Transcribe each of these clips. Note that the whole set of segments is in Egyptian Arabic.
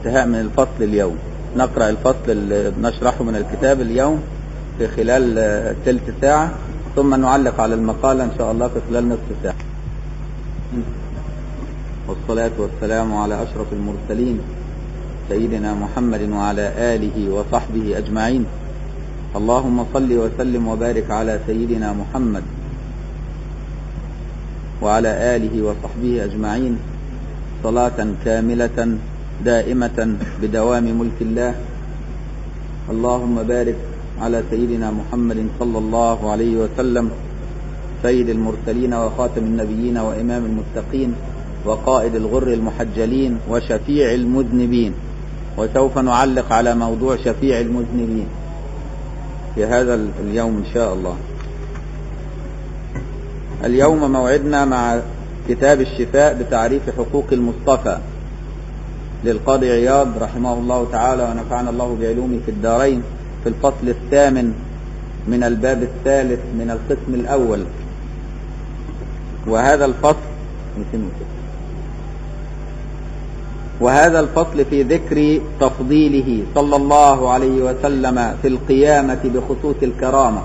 الانتهاء من الفصل اليوم نقرأ الفصل اللي نشرحه من الكتاب اليوم في خلال آه، تلت ساعة ثم نعلق على المقالة إن شاء الله في خلال نصف ساعة والصلاة والسلام على أشرف المرسلين سيدنا محمد وعلى آله وصحبه أجمعين اللهم صل وسلم وبارك على سيدنا محمد وعلى آله وصحبه أجمعين صلاة كاملة دائمة بدوام ملك الله اللهم بارك على سيدنا محمد صلى الله عليه وسلم سيد المرسلين وخاتم النبيين وإمام المتقين وقائد الغر المحجلين وشفيع المذنبين وسوف نعلق على موضوع شفيع المذنبين في هذا اليوم إن شاء الله اليوم موعدنا مع كتاب الشفاء بتعريف حقوق المصطفى للقاضي عياض رحمه الله تعالى ونفعنا الله بعلومه في الدارين في الفصل الثامن من الباب الثالث من القسم الأول وهذا الفصل وهذا الفصل في ذكر تفضيله صلى الله عليه وسلم في القيامة بخصوص الكرامة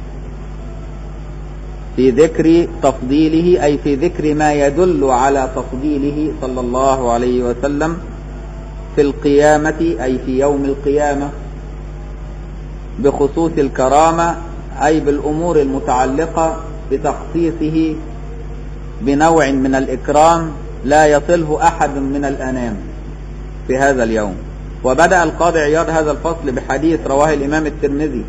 في ذكر تفضيله أي في ذكر ما يدل على تفضيله صلى الله عليه وسلم في القيامة أي في يوم القيامة بخصوص الكرامة أي بالأمور المتعلقة بتخصيصه بنوع من الإكرام لا يصله أحد من الأنام في هذا اليوم وبدأ القاضي عياض هذا الفصل بحديث رواه الإمام الترمذي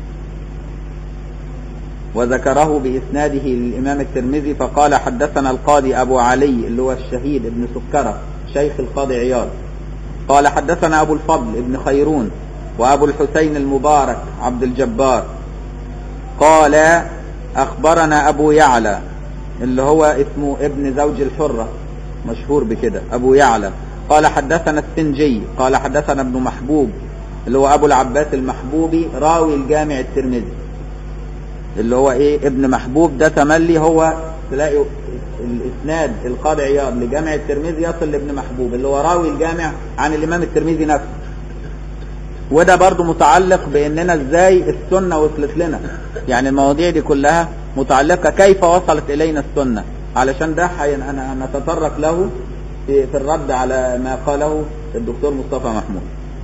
وذكره بإسناده للإمام الترمذي فقال حدثنا القاضي أبو علي اللي هو الشهيد ابن سكرة شيخ القاضي عياض قال حدثنا أبو الفضل ابن خيرون وأبو الحسين المبارك عبد الجبار قال أخبرنا أبو يعلى اللي هو اسمه ابن زوج الحرة مشهور بكده أبو يعلى قال حدثنا السنجي قال حدثنا ابن محبوب اللي هو أبو العباس المحبوبي راوي الجامع الترمذي اللي هو ايه ابن محبوب ده تملي هو تلاقي الاسناد القاضي عياض لجامع الترمذي يصل لابن محبوب اللي هو راوي الجامع عن الامام الترمذي نفسه وده برضو متعلق باننا ازاي السنة وصلت لنا يعني المواضيع دي كلها متعلقة كيف وصلت الينا السنة علشان ده حي انا نتطرق له في, في الرد على ما قاله الدكتور مصطفى محمود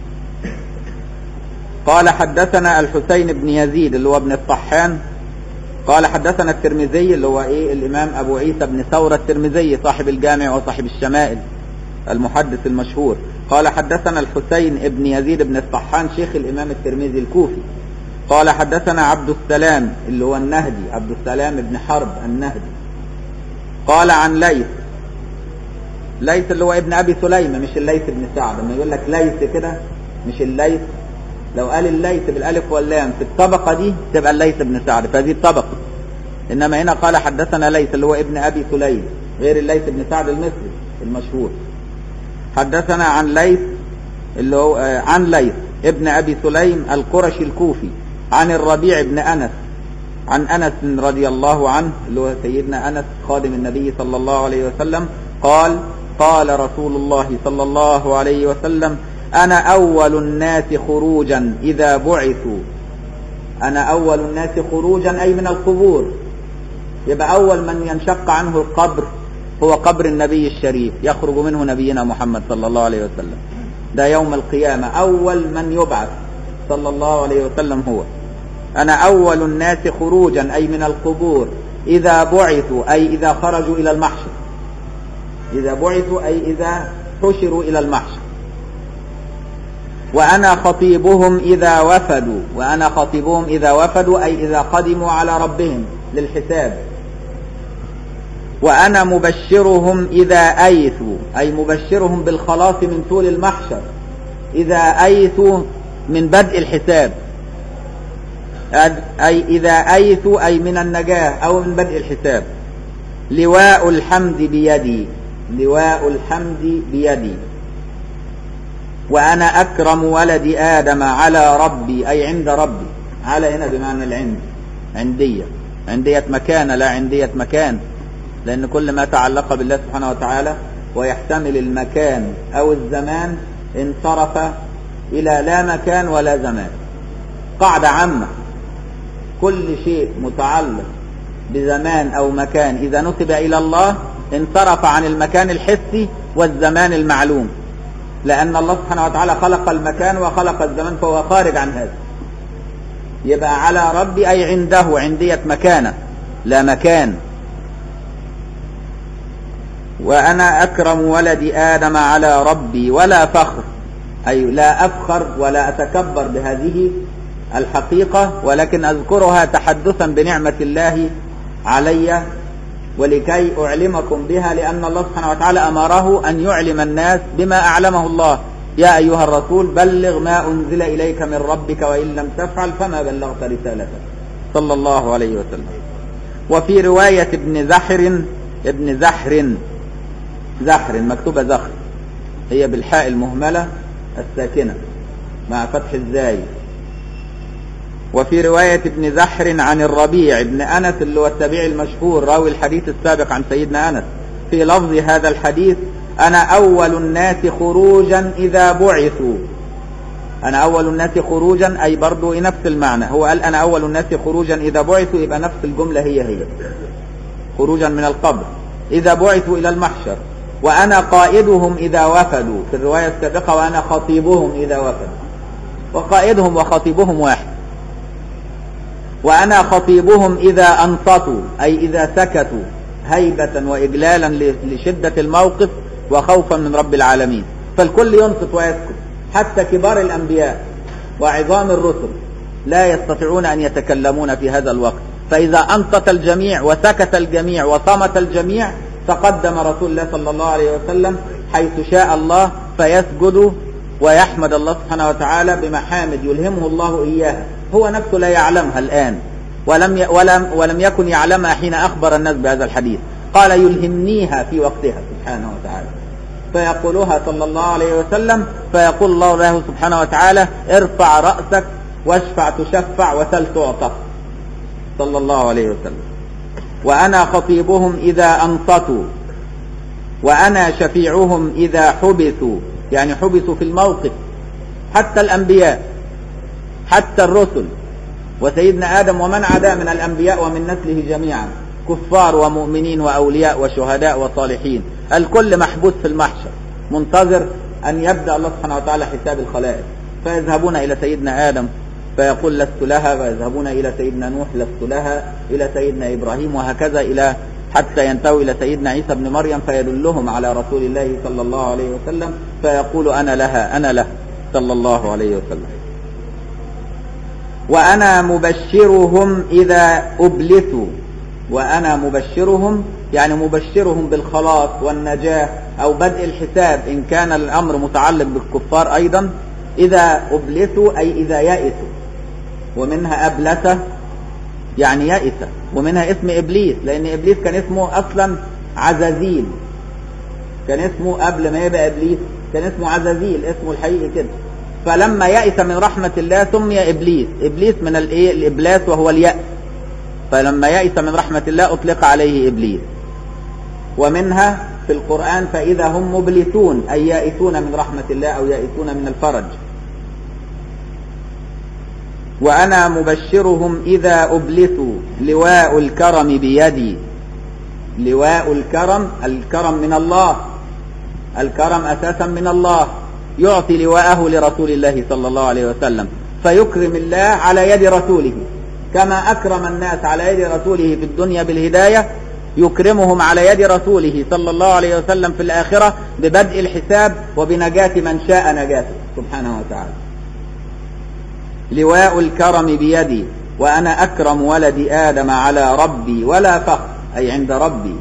قال حدثنا الحسين بن يزيد اللي هو ابن الطحان قال حدثنا الترمذي اللي هو ايه الامام ابو عيسى بن ثورة الترمذي صاحب الجامع وصاحب الشمائل المحدث المشهور قال حدثنا الحسين بن يزيد بن الطحان شيخ الامام الترمذي الكوفي قال حدثنا عبد السلام اللي هو النهدي عبد السلام بن حرب النهدي قال عن ليث ليث اللي هو ابن ابي سليمه مش الليث بن سعد لما يقول لك ليث كده مش الليث لو قال الليث بالالف واللام في الطبقه دي تبقى الليث بن سعد فهذه الطبقه انما هنا قال حدثنا ليث اللي هو ابن ابي سليم غير الليث بن سعد المصري المشهور حدثنا عن ليث اللي هو آه عن ليث ابن ابي سليم القرشي الكوفي عن الربيع بن انس عن انس رضي الله عنه اللي هو سيدنا انس خادم النبي صلى الله عليه وسلم قال قال رسول الله صلى الله عليه وسلم انا اول الناس خروجا اذا بعثوا انا اول الناس خروجا اي من القبور يبقى اول من ينشق عنه القبر هو قبر النبي الشريف يخرج منه نبينا محمد صلى الله عليه وسلم ده يوم القيامة أول من يبعث صلى الله عليه وسلم هو أنا أول الناس خروجا أي من القبور إذا بعثوا أي إذا خرجوا إلى المحشر إذا بعثوا أي إذا حشروا إلى المحشر وأنا خطيبهم إذا وفدوا وأنا خطيبهم إذا وفدوا أي إذا قدموا على ربهم للحساب وأنا مبشرهم إذا أيثوا أي مبشرهم بالخلاص من طول المحشر إذا أيثوا من بدء الحساب أي إذا أيثوا أي من النجاة أو من بدء الحساب لواء الحمد بيدي لواء الحمد بيدي وأنا أكرم ولد آدم على ربي أي عند ربي على هنا بمعنى العند عندية عندية مكان لا عندية مكان لأن كل ما تعلق بالله سبحانه وتعالى ويحتمل المكان أو الزمان انصرف إلى لا مكان ولا زمان قاعدة عامة كل شيء متعلق بزمان أو مكان إذا نسب إلى الله انصرف عن المكان الحسي والزمان المعلوم لأن الله سبحانه وتعالى خلق المكان وخلق الزمان فهو خارج عن هذا يبقى على ربي أي عنده عندية مكانة لا مكان وأنا أكرم ولد آدم على ربي ولا فخر أي لا أفخر ولا أتكبر بهذه الحقيقة ولكن أذكرها تحدثا بنعمة الله علي ولكي أعلمكم بها لأن الله سبحانه وتعالى أمره أن يعلم الناس بما أعلمه الله يا أيها الرسول بلغ ما أنزل إليك من ربك وإن لم تفعل فما بلغت رسالته صلى الله عليه وسلم وفي رواية ابن زحر ابن زحر زحر مكتوبة زخر هي بالحاء المهملة الساكنة مع فتح الزاي وفي رواية ابن زحر عن الربيع ابن أنس اللي هو التابعي المشهور راوي الحديث السابق عن سيدنا أنس في لفظ هذا الحديث أنا أول الناس خروجا إذا بعثوا أنا أول الناس خروجا أي برضو نفس المعنى هو قال أنا أول الناس خروجا إذا بعثوا يبقى نفس الجملة هي هي خروجا من القبر إذا بعثوا إلى المحشر وأنا قائدهم إذا وفدوا في الرواية السابقة وأنا خطيبهم إذا وفدوا وقائدهم وخطيبهم واحد وأنا خطيبهم إذا أنصتوا أي إذا سكتوا هيبة وإجلالا لشدة الموقف وخوفا من رب العالمين فالكل ينصت ويسكت حتى كبار الأنبياء وعظام الرسل لا يستطيعون أن يتكلمون في هذا الوقت فإذا أنصت الجميع وسكت الجميع وصمت الجميع تقدم رسول الله صلى الله عليه وسلم حيث شاء الله فيسجد ويحمد الله سبحانه وتعالى بمحامد يلهمه الله إياها هو نفسه لا يعلمها الآن ولم ي... ولم ولم يكن يعلمها حين أخبر الناس بهذا الحديث قال يلهمنيها في وقتها سبحانه وتعالى فيقولها صلى الله عليه وسلم فيقول الله له سبحانه وتعالى ارفع رأسك واشفع تشفع وسل تعطى صلى الله عليه وسلم وأنا خطيبهم إذا أنصتوا وأنا شفيعهم إذا حبسوا يعني حبسوا في الموقف حتى الأنبياء حتى الرسل وسيدنا آدم ومن عدا من الأنبياء ومن نسله جميعا كفار ومؤمنين وأولياء وشهداء وصالحين الكل محبوس في المحشر منتظر أن يبدأ الله سبحانه وتعالى حساب الخلائق فيذهبون إلى سيدنا آدم فيقول لست لها ويذهبون إلى سيدنا نوح لست لها إلى سيدنا إبراهيم وهكذا إلى حتى ينتهوا إلى سيدنا عيسى بن مريم فيدلهم على رسول الله صلى الله عليه وسلم فيقول أنا لها أنا له صلى الله عليه وسلم وأنا مبشرهم إذا أبلسوا وأنا مبشرهم يعني مبشرهم بالخلاص والنجاة أو بدء الحساب إن كان الأمر متعلق بالكفار أيضا إذا أبلسوا أي إذا يئسوا ومنها أبلسة يعني يئس ومنها اسم إبليس لأن إبليس كان اسمه أصلا عزازيل كان اسمه قبل ما يبقى إبليس كان اسمه عزازيل اسمه الحقيقي كده فلما يئس من رحمة الله سمي إبليس إبليس من الإيه الإبلاس وهو اليأس فلما يئس من رحمة الله أطلق عليه إبليس ومنها في القرآن فإذا هم مبلسون أي يائسون من رحمة الله أو يائسون من الفرج وأنا مبشرهم إذا أبلسوا لواء الكرم بيدي لواء الكرم الكرم من الله الكرم أساسا من الله يعطي لواءه لرسول الله صلى الله عليه وسلم فيكرم الله على يد رسوله كما أكرم الناس على يد رسوله في الدنيا بالهداية يكرمهم على يد رسوله صلى الله عليه وسلم في الآخرة ببدء الحساب وبنجاة من شاء نجاته سبحانه وتعالى لواء الكرم بيدي وأنا أكرم ولد آدم على ربي ولا فخر أي عند ربي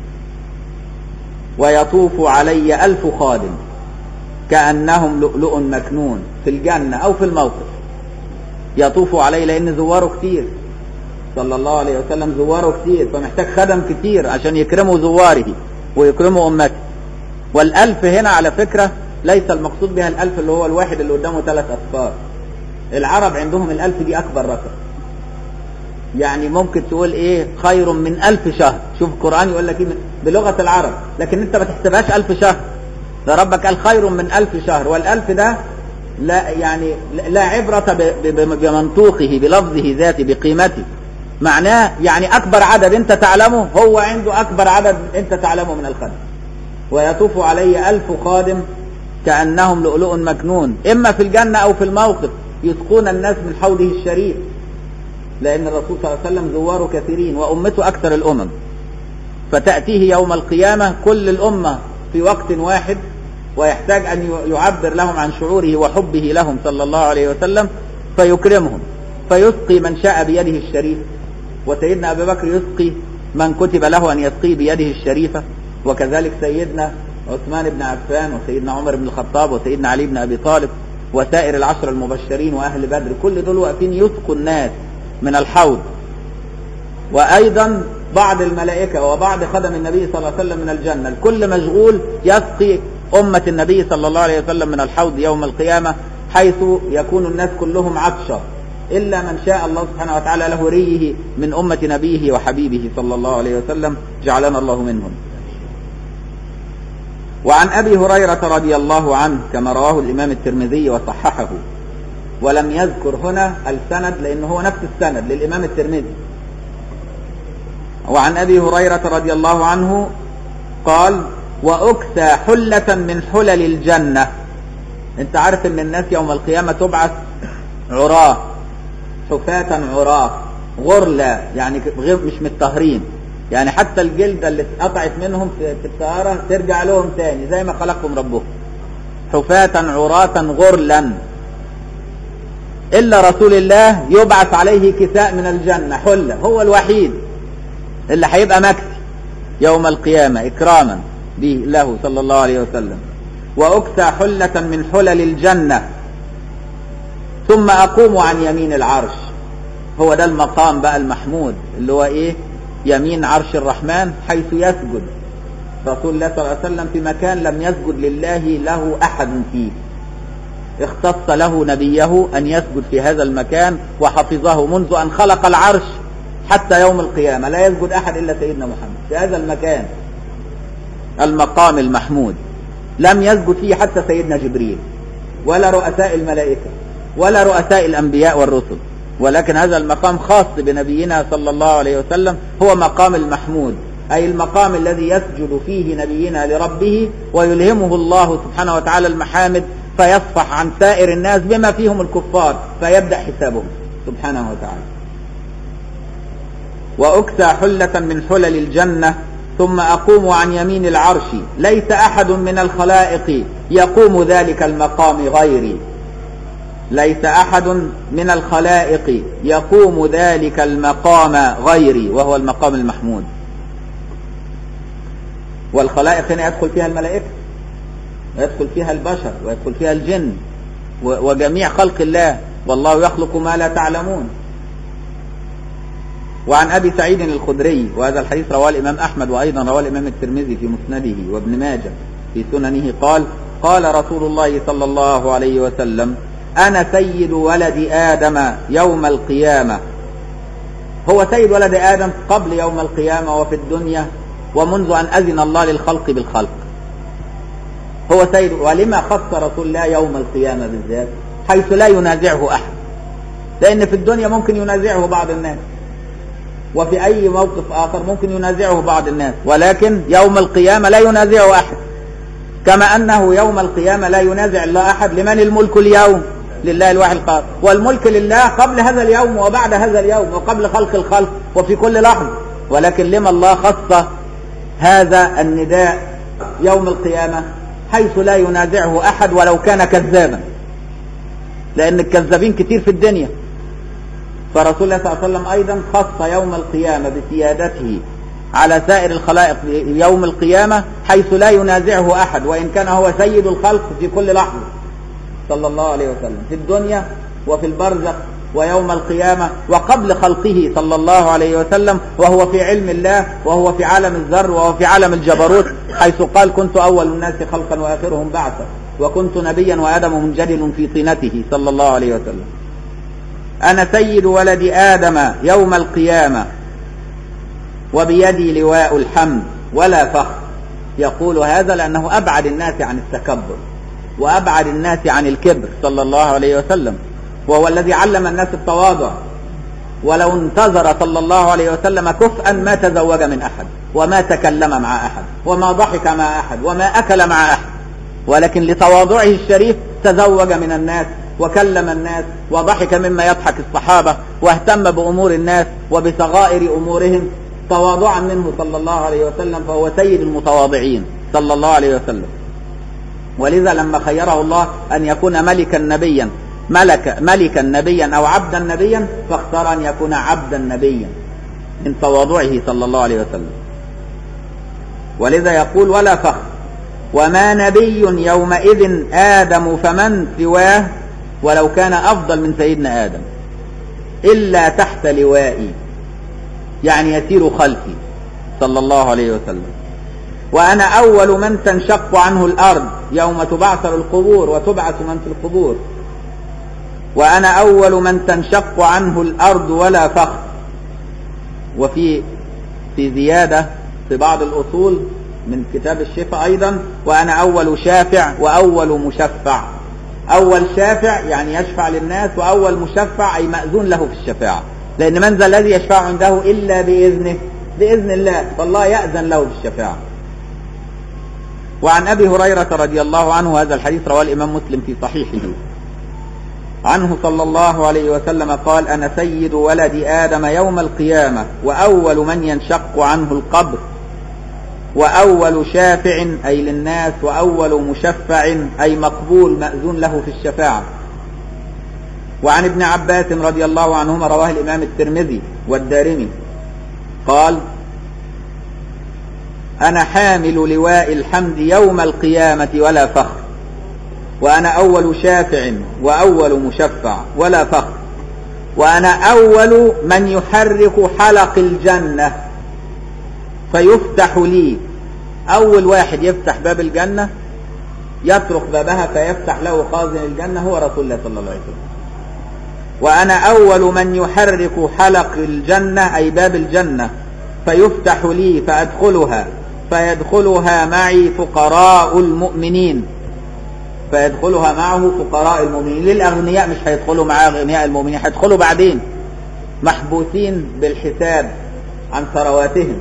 ويطوف علي ألف خادم كأنهم لؤلؤ مكنون في الجنة أو في الموقف يطوف علي لأن زواره كتير صلى الله عليه وسلم زواره كتير فمحتاج خدم كتير عشان يكرموا زواره ويكرموا أمته والألف هنا على فكرة ليس المقصود بها الألف اللي هو الواحد اللي قدامه ثلاث أصفار العرب عندهم الألف دي أكبر رقم يعني ممكن تقول إيه خير من ألف شهر شوف القرآن يقول لك إيه بلغة العرب لكن أنت ما تحسبهاش ألف شهر ده ربك قال خير من ألف شهر والألف ده لا يعني لا عبرة ب- ب- بمنطوقه بلفظه ذاته بقيمته معناه يعني أكبر عدد أنت تعلمه هو عنده أكبر عدد أنت تعلمه من الخدم ويطوف عليه ألف خادم كأنهم لؤلؤ مكنون إما في الجنة أو في الموقف يسقون الناس من حوضه الشريف لأن الرسول صلى الله عليه وسلم زواره كثيرين وأمته أكثر الأمم فتأتيه يوم القيامة كل الأمة في وقت واحد ويحتاج أن يعبر لهم عن شعوره وحبه لهم صلى الله عليه وسلم فيكرمهم فيسقي من شاء بيده الشريف وسيدنا أبي بكر يسقي من كتب له أن يسقي بيده الشريفة وكذلك سيدنا عثمان بن عفان وسيدنا عمر بن الخطاب وسيدنا علي بن أبي طالب وسائر العشر المبشرين وأهل بدر كل دول واقفين يسقوا الناس من الحوض وأيضا بعض الملائكة وبعض خدم النبي صلى الله عليه وسلم من الجنة الكل مشغول يسقي أمة النبي صلى الله عليه وسلم من الحوض يوم القيامة حيث يكون الناس كلهم عطشا إلا من شاء الله سبحانه وتعالى له ريه من أمة نبيه وحبيبه صلى الله عليه وسلم جعلنا الله منهم وعن أبي هريرة رضي الله عنه كما رواه الإمام الترمذي وصححه ولم يذكر هنا السند لأنه هو نفس السند للإمام الترمذي وعن أبي هريرة رضي الله عنه قال وأكسى حلة من حلل الجنة انت عارف ان الناس يوم القيامة تبعث عراه حفاة عراه غرلا يعني غير مش متطهرين يعني حتى الجلدة اللي اتقطعت منهم في في الطهارة ترجع لهم تاني زي ما خلقهم ربهم حفاة عراة غرلا إلا رسول الله يبعث عليه كساء من الجنة حلة هو الوحيد اللي هيبقى مكسي يوم القيامة إكراما به له صلى الله عليه وسلم وأكسى حلة من حلل الجنة ثم أقوم عن يمين العرش هو ده المقام بقى المحمود اللي هو إيه يمين عرش الرحمن حيث يسجد رسول الله صلى الله عليه وسلم في مكان لم يسجد لله له أحد فيه اختص له نبيه أن يسجد في هذا المكان وحفظه منذ أن خلق العرش حتى يوم القيامة لا يسجد أحد إلا سيدنا محمد في هذا المكان المقام المحمود لم يسجد فيه حتى سيدنا جبريل ولا رؤساء الملائكة ولا رؤساء الأنبياء والرسل ولكن هذا المقام خاص بنبينا صلى الله عليه وسلم هو مقام المحمود أي المقام الذي يسجد فيه نبينا لربه ويلهمه الله سبحانه وتعالى المحامد فيصفح عن سائر الناس بما فيهم الكفار فيبدأ حسابهم سبحانه وتعالى وأكسى حلة من حلل الجنة ثم أقوم عن يمين العرش ليس أحد من الخلائق يقوم ذلك المقام غيري ليس أحد من الخلائق يقوم ذلك المقام غيري وهو المقام المحمود والخلائق هنا يدخل فيها الملائكة ويدخل فيها البشر ويدخل فيها الجن وجميع خلق الله والله يخلق ما لا تعلمون وعن أبي سعيد الخدري وهذا الحديث رواه الإمام أحمد وأيضا رواه الإمام الترمذي في مسنده وابن ماجه في سننه قال قال رسول الله صلى الله عليه وسلم أنا سيد ولد آدم يوم القيامة هو سيد ولد آدم قبل يوم القيامة وفي الدنيا ومنذ أن أذن الله للخلق بالخلق هو سيد ولما خص رسول الله يوم القيامة بالذات حيث لا ينازعه أحد لأن في الدنيا ممكن ينازعه بعض الناس وفي أي موقف آخر ممكن ينازعه بعض الناس ولكن يوم القيامة لا ينازعه أحد كما أنه يوم القيامة لا ينازع الله أحد لمن الملك اليوم لله الواحد القهار والملك لله قبل هذا اليوم وبعد هذا اليوم وقبل خلق الخلق وفي كل لحظة ولكن لما الله خص هذا النداء يوم القيامة حيث لا ينازعه أحد ولو كان كذابا لأن الكذابين كتير في الدنيا فرسول الله صلى الله عليه وسلم أيضا خص يوم القيامة بسيادته على سائر الخلائق يوم القيامة حيث لا ينازعه أحد وإن كان هو سيد الخلق في كل لحظة صلى الله عليه وسلم في الدنيا وفي البرزخ ويوم القيامة وقبل خلقه صلى الله عليه وسلم وهو في علم الله وهو في عالم الذر وهو في عالم الجبروت حيث قال كنت أول الناس خلقا وآخرهم بعثا وكنت نبيا وآدم منجدل في طينته صلى الله عليه وسلم أنا سيد ولد آدم يوم القيامة وبيدي لواء الحمد ولا فخر يقول هذا لأنه أبعد الناس عن التكبر وأبعد الناس عن الكبر صلى الله عليه وسلم وهو الذي علم الناس التواضع ولو انتظر صلى الله عليه وسلم كفءا ما تزوج من أحد وما تكلم مع أحد وما ضحك مع أحد وما أكل مع أحد ولكن لتواضعه الشريف تزوج من الناس وكلم الناس وضحك مما يضحك الصحابة واهتم بأمور الناس وبصغائر أمورهم تواضعا منه صلى الله عليه وسلم فهو سيد المتواضعين صلى الله عليه وسلم ولذا لما خيره الله أن يكون ملكا نبيا ملك ملكا نبيا أو عبدا نبيا فاختار أن يكون عبدا نبيا من تواضعه صلى الله عليه وسلم ولذا يقول ولا فخر وما نبي يومئذ آدم فمن سواه ولو كان أفضل من سيدنا آدم إلا تحت لوائي يعني يسير خلفي صلى الله عليه وسلم وأنا أول من تنشق عنه الأرض يوم تبعثر القبور وتبعث من في القبور وأنا أول من تنشق عنه الأرض ولا فخر وفي في زيادة في بعض الأصول من كتاب الشفاء أيضا وأنا أول شافع وأول مشفع أول شافع يعني يشفع للناس وأول مشفع أي مأذون له في الشفاعة لأن من ذا الذي يشفع عنده إلا بإذنه بإذن الله فالله يأذن له في الشفاعة وعن أبي هريرة رضي الله عنه هذا الحديث رواه الإمام مسلم في صحيحه عنه صلى الله عليه وسلم قال أنا سيد ولد آدم يوم القيامة وأول من ينشق عنه القبر وأول شافع أي للناس وأول مشفع أي مقبول مأذون له في الشفاعة وعن ابن عباس رضي الله عنهما رواه الإمام الترمذي والدارمي قال أنا حامل لواء الحمد يوم القيامة ولا فخر وأنا أول شافع وأول مشفع ولا فخر وأنا أول من يحرك حلق الجنة فيفتح لي أول واحد يفتح باب الجنة يطرق بابها فيفتح له خازن الجنة هو رسول الله صلى الله عليه وسلم وأنا أول من يحرك حلق الجنة أي باب الجنة فيفتح لي فأدخلها فيدخلها معي فقراء المؤمنين فيدخلها معه فقراء المؤمنين للأغنياء مش هيدخلوا معاه أغنياء المؤمنين هيدخلوا بعدين محبوسين بالحساب عن ثرواتهم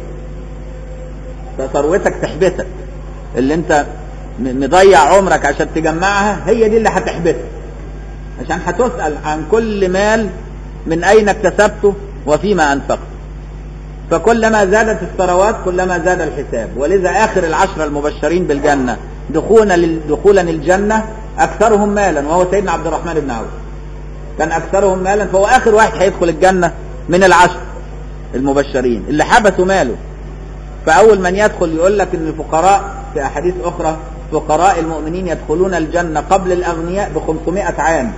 فثروتك تحبسك اللي انت مضيع عمرك عشان تجمعها هي دي اللي هتحبسك عشان هتسأل عن كل مال من أين اكتسبته وفيما أنفقته فكلما زادت الثروات كلما زاد الحساب ولذا آخر العشرة المبشرين بالجنة دخولا دخولا الجنة أكثرهم مالا وهو سيدنا عبد الرحمن بن عوف كان أكثرهم مالا فهو آخر واحد هيدخل الجنة من العشر المبشرين اللي حبسوا ماله فأول من يدخل يقول لك إن الفقراء في أحاديث أخرى فقراء المؤمنين يدخلون الجنة قبل الأغنياء ب 500 عام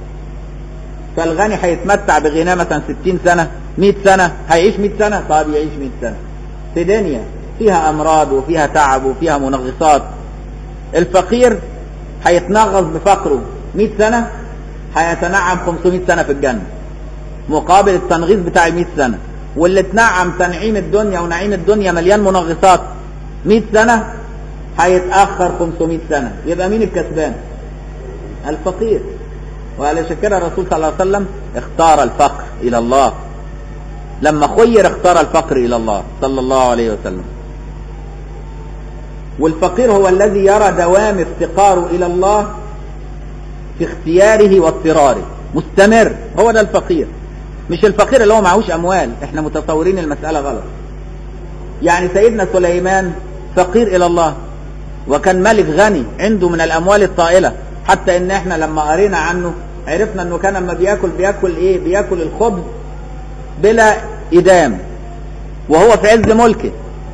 فالغني هيتمتع بغناه مثلا 60 سنة 100 سنة هيعيش 100 سنة طب يعيش 100 سنة في دنيا فيها أمراض وفيها تعب وفيها منغصات الفقير هيتنغص بفقره 100 سنة هيتنعم 500 سنة في الجنة مقابل التنغيص بتاع 100 سنة واللي اتنعم تنعيم الدنيا ونعيم الدنيا مليان منغصات 100 سنة هيتأخر 500 سنة يبقى مين الكسبان الفقير وعلشان كده الرسول صلى الله عليه وسلم اختار الفقر إلى الله لما خير اختار الفقر إلى الله صلى الله عليه وسلم والفقير هو الذي يرى دوام افتقاره إلى الله في اختياره واضطراره مستمر هو ده الفقير مش الفقير اللي هو معهوش أموال احنا متصورين المسألة غلط يعني سيدنا سليمان فقير إلى الله وكان ملك غني عنده من الأموال الطائلة حتى ان احنا لما قرينا عنه عرفنا انه كان لما بياكل بياكل ايه بياكل الخبز بلا إدام وهو في عز ملكه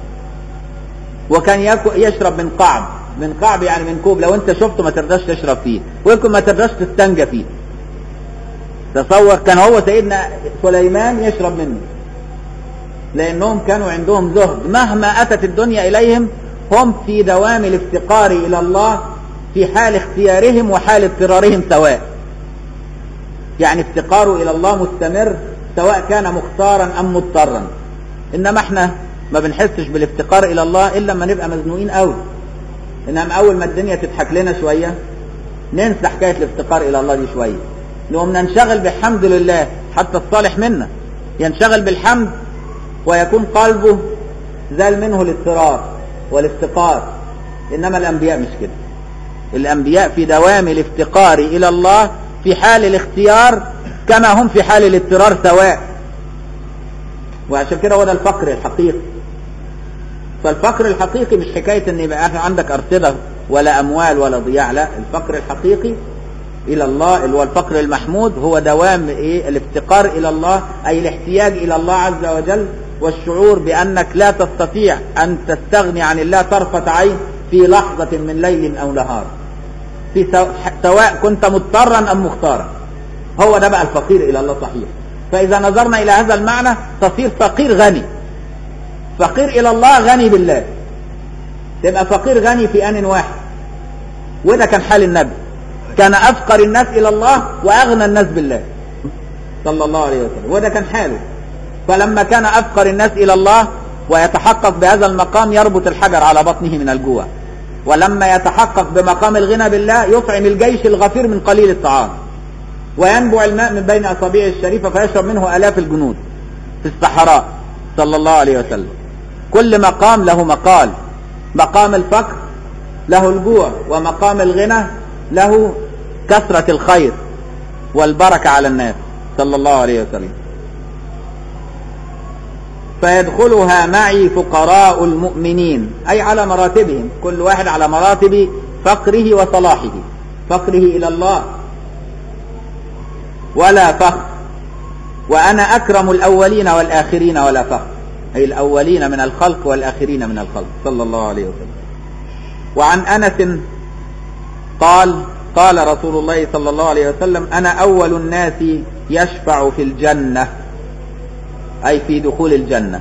وكان ياكل يشرب من قعب من قعب يعني من كوب لو انت شفته ما ترضاش تشرب فيه ويمكن ما ترضاش تستنجى فيه تصور كان هو سيدنا سليمان يشرب منه لانهم كانوا عندهم زهد مهما اتت الدنيا اليهم هم في دوام الافتقار الى الله في حال اختيارهم وحال اضطرارهم سواء يعني افتقاره الى الله مستمر سواء كان مختارا ام مضطرا انما احنا ما بنحسش بالافتقار الى الله الا لما نبقى مزنوقين قوي انما اول ما الدنيا تضحك لنا شويه ننسى حكايه الافتقار الى الله دي شويه نقوم ننشغل بالحمد لله حتى الصالح منا ينشغل بالحمد ويكون قلبه زال منه الاضطرار والافتقار انما الانبياء مش كده الانبياء في دوام الافتقار الى الله في حال الاختيار كما هم في حال الاضطرار سواء وعشان كده هو ده الفقر الحقيقي فالفقر الحقيقي مش حكاية ان يبقى عندك ارصدة ولا اموال ولا ضياع لا الفقر الحقيقي الى الله اللي هو الفقر المحمود هو دوام ايه الافتقار الى الله اي الاحتياج الى الله عز وجل والشعور بانك لا تستطيع ان تستغني عن الله طرفة عين في لحظة من ليل او نهار في سواء كنت مضطرا ام مختارا هو ده بقى الفقير الى الله صحيح فاذا نظرنا الى هذا المعنى تصير فقير غني فقير الى الله غني بالله تبقى فقير غني في ان واحد وده كان حال النبي كان افقر الناس الى الله واغنى الناس بالله صلى الله عليه وسلم وده كان حاله فلما كان افقر الناس الى الله ويتحقق بهذا المقام يربط الحجر على بطنه من الجوع ولما يتحقق بمقام الغنى بالله يطعم الجيش الغفير من قليل الطعام وينبع الماء من بين اصابعه الشريفه فيشرب منه الاف الجنود في الصحراء صلى الله عليه وسلم كل مقام له مقال مقام الفقر له الجوع ومقام الغنى له كثرة الخير والبركة على الناس صلى الله عليه وسلم فيدخلها معي فقراء المؤمنين أي على مراتبهم كل واحد على مراتب فقره وصلاحه فقره إلى الله ولا فخر وأنا أكرم الأولين والآخرين ولا فخر أي الأولين من الخلق والآخرين من الخلق صلى الله عليه وسلم وعن أنس قال قال رسول الله صلى الله عليه وسلم أنا أول الناس يشفع في الجنة أي في دخول الجنة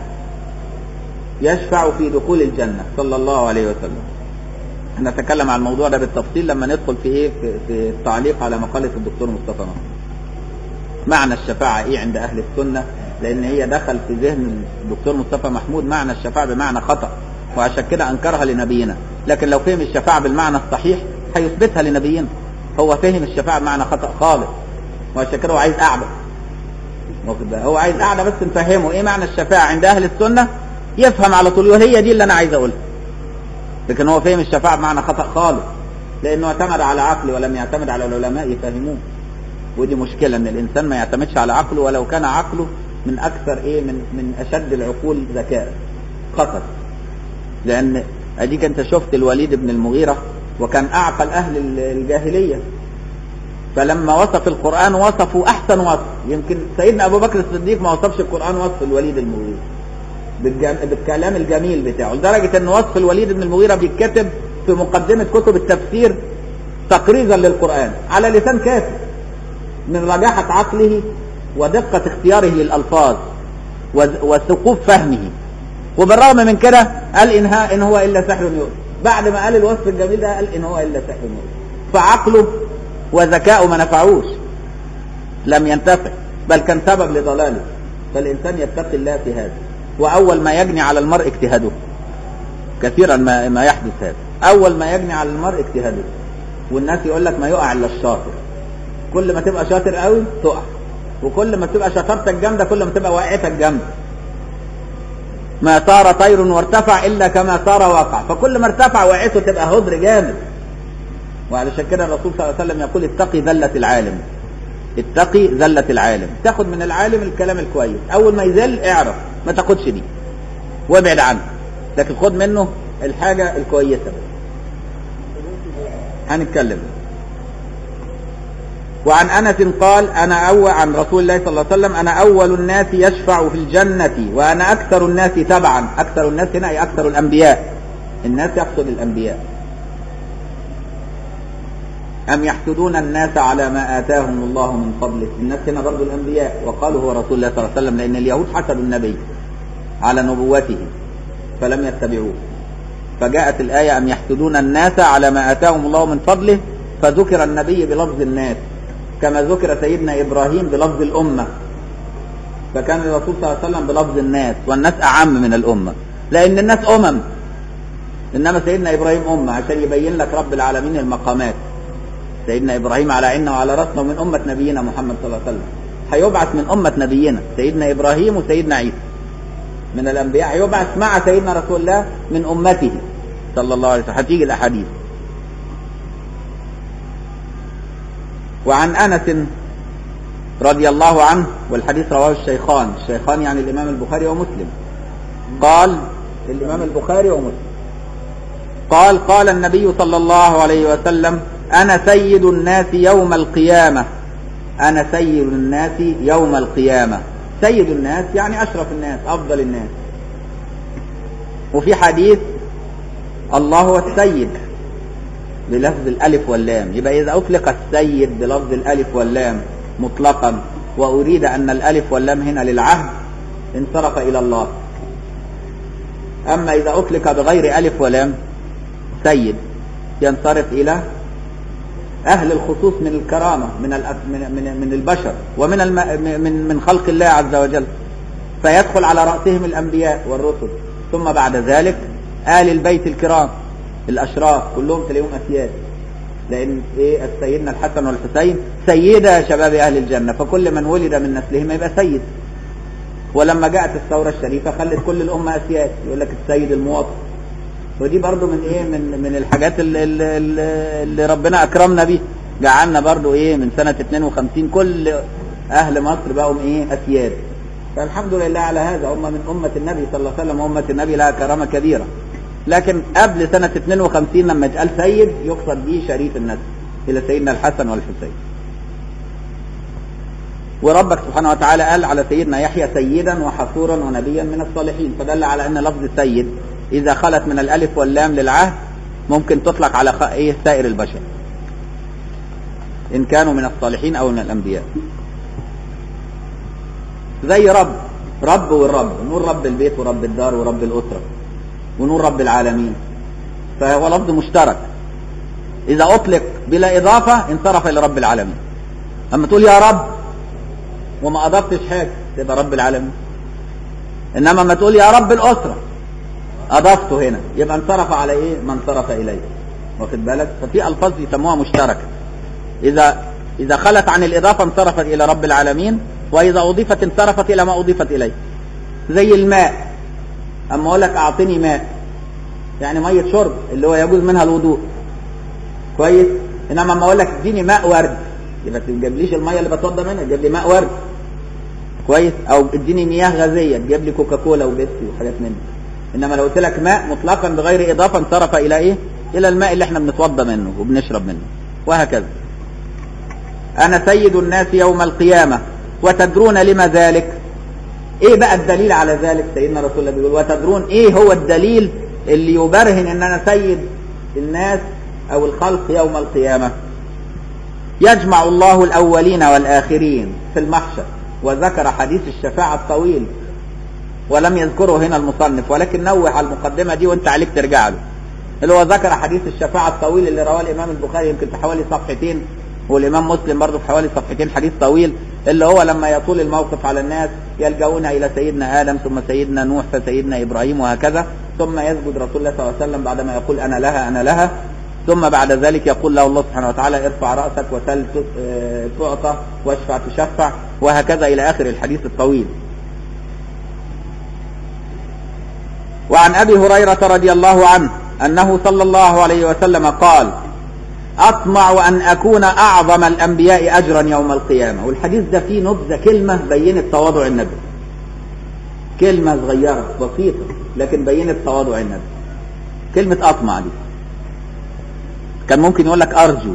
يشفع في دخول الجنة صلى الله عليه وسلم نتكلم عن الموضوع ده بالتفصيل لما ندخل في ايه في, في التعليق على مقالة الدكتور مصطفى نصر معنى الشفاعة ايه عند اهل السنة لان هي دخل في ذهن الدكتور مصطفى محمود معنى الشفاعة بمعنى خطأ وعشان كده انكرها لنبينا لكن لو فهم الشفاعة بالمعنى الصحيح هيثبتها لنبينا هو فهم الشفاعة بمعنى خطأ خالص وعشان كده هو عايز قاعدة هو عايز قاعدة بس نفهمه ايه معنى الشفاعة عند اهل السنة يفهم على طول وهي دي اللي انا عايز اقولها لكن هو فهم الشفاعة بمعنى خطأ خالص لانه اعتمد على عقله ولم يعتمد على العلماء يفهموه ودي مشكلة ان الانسان ما يعتمدش على عقله ولو كان عقله من اكثر ايه من من اشد العقول ذكاء خطر لان اديك انت شفت الوليد بن المغيرة وكان اعقل اهل الجاهلية فلما وصف القرآن وصفوا احسن وصف يمكن سيدنا ابو بكر الصديق ما وصفش القرآن وصف الوليد المغيرة بالكلام الجميل بتاعه لدرجة ان وصف الوليد بن المغيرة بيتكتب في مقدمة كتب التفسير تقريزا للقرآن على لسان كافر من رجاحة عقله ودقة اختياره للألفاظ وثقوب فهمه وبالرغم من كده قال إنها إن هو إلا سحر يؤذي بعد ما قال الوصف الجميل ده قال إن هو إلا سحر يؤذي فعقله وذكاؤه ما نفعوش لم ينتفع بل كان سبب لضلاله فالإنسان يتقي الله في هذا وأول ما يجني على المرء اجتهاده كثيرا ما ما يحدث هذا أول ما يجني على المرء اجتهاده والناس يقول لك ما يقع إلا الشاطر كل ما تبقى شاطر قوي تقع وكل ما تبقى شطارتك جامده كل ما تبقى وقعتك جامده ما صار طير وارتفع الا كما صار وقع فكل ما ارتفع وقعته تبقى هدر جامد وعلشان كده الرسول صلى الله عليه وسلم يقول اتقي ذله العالم اتقي ذله العالم تاخد من العالم الكلام الكويس اول ما يذل اعرف ما تاخدش دي وابعد عنه لكن خد منه الحاجه الكويسه هنتكلم وعن انس قال انا اول عن رسول الله صلى الله عليه وسلم انا اول الناس يشفع في الجنه وانا اكثر الناس تبعا اكثر الناس هنا اي اكثر الانبياء الناس يقصد الانبياء ام يحسدون الناس على ما اتاهم الله من فضله الناس هنا برضو الانبياء وقالوا هو رسول الله صلى الله عليه وسلم لان اليهود حسدوا النبي على نبوته فلم يتبعوه فجاءت الايه ام يحسدون الناس على ما اتاهم الله من فضله فذكر النبي بلفظ الناس كما ذكر سيدنا إبراهيم بلفظ الأمة فكان الرسول صلى الله عليه وسلم بلفظ الناس والناس أعم من الأمة لان الناس امم انما سيدنا ابراهيم امه عشان يبين لك رب العالمين المقامات سيدنا ابراهيم على عيننا وعلى راسنا ومن امه نبينا محمد صلى الله عليه وسلم هيبعث من امه نبينا سيدنا ابراهيم وسيدنا عيسى من الانبياء هيبعث مع سيدنا رسول الله من امته صلى الله عليه وسلم هتيجي الاحاديث وعن انس رضي الله عنه والحديث رواه الشيخان الشيخان يعني الامام البخاري ومسلم قال الامام البخاري ومسلم قال قال النبي صلى الله عليه وسلم انا سيد الناس يوم القيامه انا سيد الناس يوم القيامه سيد الناس يعني اشرف الناس افضل الناس وفي حديث الله هو السيد بلفظ الالف واللام يبقى اذا اطلق السيد بلفظ الالف واللام مطلقا واريد ان الالف واللام هنا للعهد انصرف الى الله اما اذا اطلق بغير الف ولام سيد ينصرف الى اهل الخصوص من الكرامه من من من, من البشر ومن الم من من خلق الله عز وجل فيدخل على راسهم الانبياء والرسل ثم بعد ذلك ال البيت الكرام الاشراف كلهم تلاقيهم اسياد لان ايه سيدنا الحسن والحسين سيدا شباب اهل الجنه فكل من ولد من نسلهم يبقى سيد ولما جاءت الثوره الشريفه خلت كل الامه اسياد يقول لك السيد المواطن ودي برضو من ايه من من الحاجات اللي, اللي, اللي ربنا اكرمنا بيها جعلنا برضو ايه من سنه 52 كل اهل مصر بقوا ايه اسياد فالحمد لله على هذا هم من امه النبي صلى الله عليه وسلم امه النبي لها كرامه كبيره لكن قبل سنة 52 لما اتقال سيد يقصد به شريف النسل إلى سيدنا الحسن والحسين وربك سبحانه وتعالى قال على سيدنا يحيى سيدا وحصورا ونبيا من الصالحين فدل على أن لفظ سيد إذا خلت من الألف واللام للعهد ممكن تطلق على خ... إيه سائر البشر إن كانوا من الصالحين أو من الأنبياء زي رب رب والرب نور رب البيت ورب الدار ورب الأسرة ونور رب العالمين فهو لفظ مشترك إذا أطلق بلا إضافة انصرف إلى رب العالمين أما تقول يا رب وما أضفتش حاجة تبقى رب العالمين إنما ما تقول يا رب الأسرة أضفته هنا يبقى انصرف على إيه؟ ما انصرف إليه واخد بالك؟ ففي ألفاظ يسموها مشتركة إذا إذا خلت عن الإضافة انصرفت إلى رب العالمين وإذا أضيفت انصرفت إلى ما أضيفت إليه زي الماء اما اقول لك اعطني ماء يعني ميه شرب اللي هو يجوز منها الوضوء كويس انما اما اقول لك اديني ماء ورد يبقى ما تجيبليش الميه اللي بتوضى منها تجيب لي ماء ورد كويس او اديني مياه غازيه تجيب لي كوكاكولا وبيبسي وحاجات من دي انما لو قلت لك ماء مطلقا بغير اضافه انصرف الى ايه الى الماء اللي احنا بنتوضى منه وبنشرب منه وهكذا انا سيد الناس يوم القيامه وتدرون لما ذلك ايه بقى الدليل على ذلك سيدنا رسول الله بيقول وتدرون ايه هو الدليل اللي يبرهن ان انا سيد الناس او الخلق يوم القيامة يجمع الله الاولين والاخرين في المحشر وذكر حديث الشفاعة الطويل ولم يذكره هنا المصنف ولكن نوه على المقدمة دي وانت عليك ترجع له اللي هو ذكر حديث الشفاعة الطويل اللي رواه الامام البخاري يمكن في حوالي صفحتين والامام مسلم برضه في حوالي صفحتين حديث طويل اللي هو لما يطول الموقف على الناس يلجؤون الى سيدنا ادم ثم سيدنا نوح فسيدنا ابراهيم وهكذا ثم يسجد رسول الله صلى الله عليه وسلم بعدما يقول انا لها انا لها ثم بعد ذلك يقول له الله سبحانه وتعالى ارفع راسك وسل تعطى واشفع تشفع وهكذا الى اخر الحديث الطويل. وعن ابي هريره رضي الله عنه انه صلى الله عليه وسلم قال أطمع أن أكون أعظم الأنبياء أجرا يوم القيامة والحديث ده فيه نبذة كلمة بينت تواضع النبي كلمة صغيرة بسيطة لكن بينت تواضع النبي كلمة أطمع دي كان ممكن يقول لك أرجو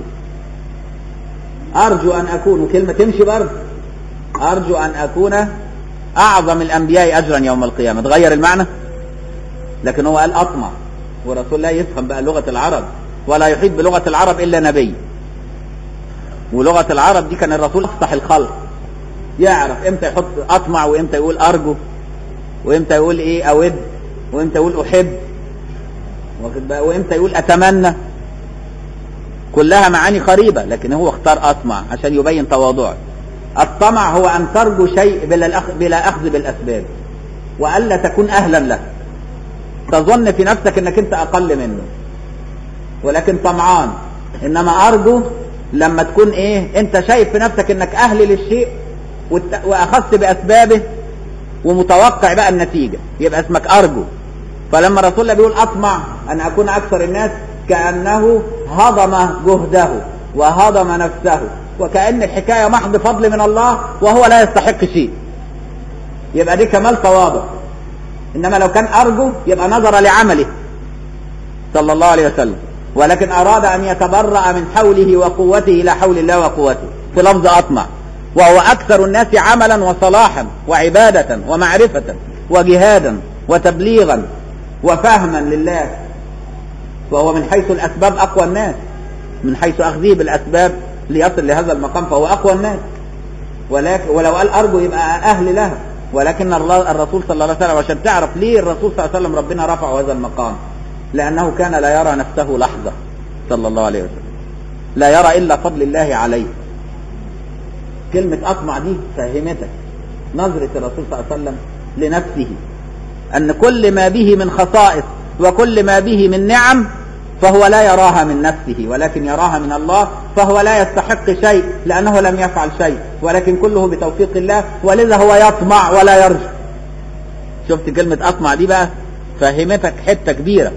أرجو أن أكون كلمة تمشي برضه أرجو أن أكون أعظم الأنبياء أجرا يوم القيامة تغير المعنى لكن هو قال أطمع ورسول الله يفهم بقى لغة العرب ولا يحيط بلغة العرب إلا نبي ولغة العرب دي كان الرسول أفصح الخلق يعرف امتى يحط أطمع وامتى يقول أرجو وامتى يقول إيه أود وامتى يقول أحب وامتى يقول أتمنى كلها معاني قريبة لكن هو اختار أطمع عشان يبين تواضعه الطمع هو أن ترجو شيء بلا, الأخ... بلا أخذ بالأسباب وألا تكون أهلا له تظن في نفسك انك انت اقل منه ولكن طمعان انما ارجو لما تكون ايه انت شايف في نفسك انك اهل للشيء والت- واخذت باسبابه ومتوقع بقى النتيجة يبقى اسمك ارجو فلما رسول الله بيقول اطمع ان اكون اكثر الناس كانه هضم جهده وهضم نفسه وكأن الحكاية محض فضل من الله وهو لا يستحق شيء يبقى دي كمال تواضع انما لو كان ارجو يبقى نظر لعمله صلى الله عليه وسلم ولكن اراد ان يتبرأ من حوله وقوته الى حول الله وقوته في لفظ اطمع وهو اكثر الناس عملا وصلاحا وعبادة ومعرفة وجهادا وتبليغا وفهما لله وهو من حيث الاسباب اقوى الناس من حيث اخذه بالاسباب ليصل لهذا المقام فهو اقوى الناس ولكن ولو قال ارجو يبقى اهل لها ولكن الله الرسول صلى الله عليه وسلم عشان تعرف ليه الرسول صلى الله عليه وسلم ربنا رفعه هذا المقام لانه كان لا يرى نفسه لحظه صلى الله عليه وسلم لا يرى الا فضل الله عليه كلمه اطمع دي فهمتك نظره الرسول صلى الله عليه وسلم لنفسه ان كل ما به من خصائص وكل ما به من نعم فهو لا يراها من نفسه ولكن يراها من الله فهو لا يستحق شيء لأنه لم يفعل شيء ولكن كله بتوفيق الله ولذا هو يطمع ولا يرجو شفت كلمة أطمع دي بقى فهمتك حتة كبيرة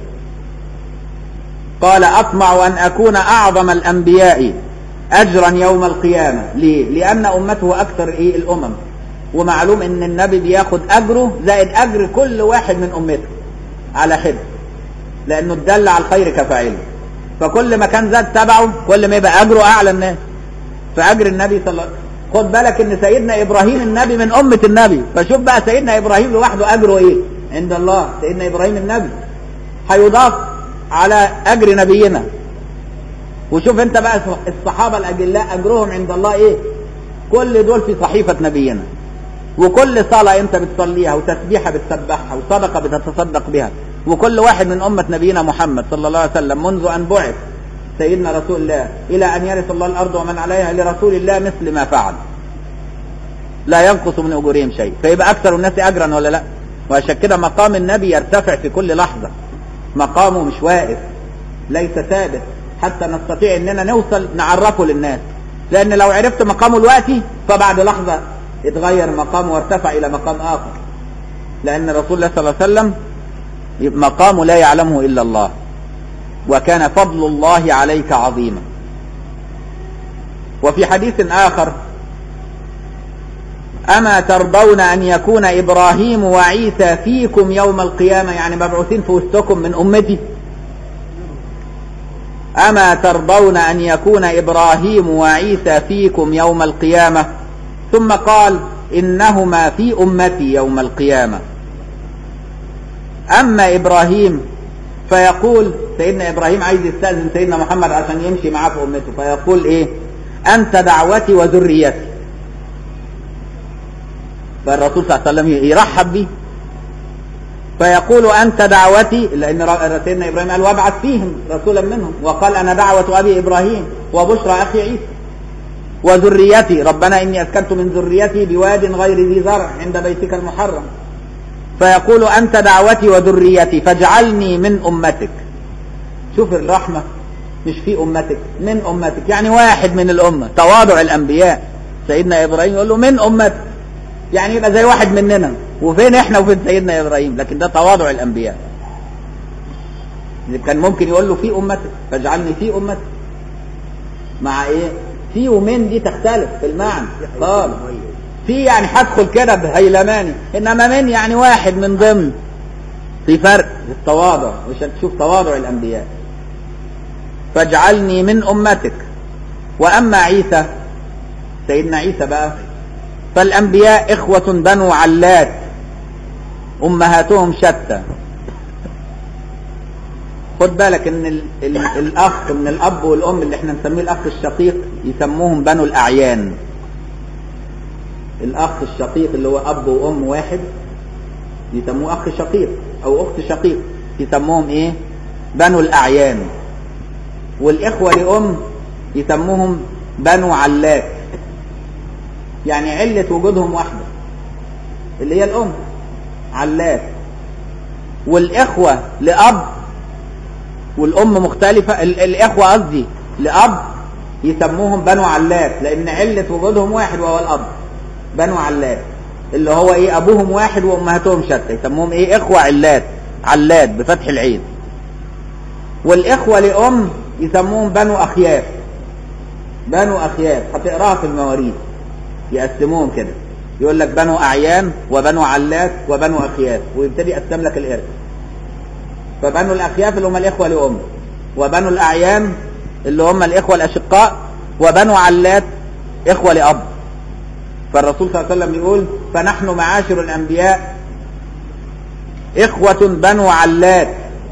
قال أطمع أن أكون أعظم الأنبياء أجرا يوم القيامة ليه؟ لأن أمته أكثر إيه الأمم ومعلوم أن النبي بياخد أجره زائد أجر كل واحد من أمته على حد لانه اتدل على الخير كفاعله فكل ما كان زاد تبعه كل ما يبقى اجره اعلى الناس فاجر النبي صلى الله عليه وسلم خد بالك ان سيدنا ابراهيم النبي من امه النبي فشوف بقى سيدنا ابراهيم لوحده اجره ايه عند الله سيدنا ابراهيم النبي هيضاف على اجر نبينا وشوف انت بقى الصحابه الاجلاء اجرهم عند الله ايه كل دول في صحيفه نبينا وكل صلاه انت بتصليها وتسبيحه بتسبحها وصدقه بتتصدق بها وكل واحد من أمة نبينا محمد صلى الله عليه وسلم منذ أن بعث سيدنا رسول الله إلى أن يرث الله الأرض ومن عليها لرسول الله مثل ما فعل لا ينقص من أجورهم شيء فيبقى أكثر الناس أجرا ولا لا وعشان كده مقام النبي يرتفع في كل لحظة مقامه مش واقف ليس ثابت حتى نستطيع أننا نوصل نعرفه للناس لأن لو عرفت مقامه الوقتي فبعد لحظة اتغير مقامه وارتفع إلى مقام آخر لأن رسول الله صلى الله عليه وسلم مقام لا يعلمه إلا الله وكان فضل الله عليك عظيما وفي حديث آخر أما ترضون أن يكون إبراهيم وعيسى فيكم يوم القيامة يعني مبعوثين في وسطكم من أمتي أما ترضون أن يكون إبراهيم وعيسى فيكم يوم القيامة ثم قال إنهما في أمتي يوم القيامة أما إبراهيم فيقول سيدنا إبراهيم عايز يستأذن سيدنا محمد عشان يمشي معاه في أمته فيقول إيه أنت دعوتي وذريتي فالرسول صلى الله عليه وسلم يرحب به فيقول أنت دعوتي لأن سيدنا إبراهيم قال وابعث فيهم رسولا منهم وقال أنا دعوة أبي إبراهيم وبشرى أخي عيسى وذريتي ربنا إني أسكنت من ذريتي بواد غير ذي زرع عند بيتك المحرم فيقول أنت دعوتي وذريتي فاجعلني من أمتك شوف الرحمة مش في أمتك من أمتك يعني واحد من الأمة تواضع الأنبياء سيدنا إبراهيم يقول له من أمتك يعني يبقى زي واحد مننا وفين احنا وفين سيدنا إبراهيم لكن ده تواضع الأنبياء كان ممكن يقول له في أمتك فاجعلني في أمتك مع ايه في ومن دي تختلف في المعنى خالص في يعني هدخل كده بهيلماني انما من يعني واحد من ضمن في فرق في التواضع عشان تشوف تواضع الانبياء فاجعلني من امتك واما عيسى سيدنا عيسى بقى فالانبياء اخوة بنو علات امهاتهم شتى خد بالك ان ال ال الاخ من الاب والام اللي احنا نسميه الاخ الشقيق يسموهم بنو الاعيان الاخ الشقيق اللي هو اب وام واحد يسموه اخ شقيق او اخت شقيق يسموهم ايه بنو الاعيان والاخوه لام يسموهم بنو علات يعني علة وجودهم واحدة اللي هي الام علات والإخوة لأب والأم مختلفة ال- الإخوة قصدي لأب يسموهم بنو علات لأن علة وجودهم واحد وهو الأب بنو علات اللي هو إيه أبوهم واحد وأمهاتهم شتى يسموهم إيه إخوة علات علات بفتح العين والإخوة لأم يسموهم بنو أخياف بنو أخياف هتقراها في المواريث يقسموهم كده يقول لك بنو أعيان وبنو علات وبنو أخياف ويبتدي يقسم لك الإرث فبنو الأخياف اللي هم الإخوة لأم وبنو الأعيان اللي هم الإخوة الأشقاء وبنو علات إخوة لأب فالرسول صلى الله عليه وسلم يقول فنحن معاشر الأنبياء إخوة بنو علات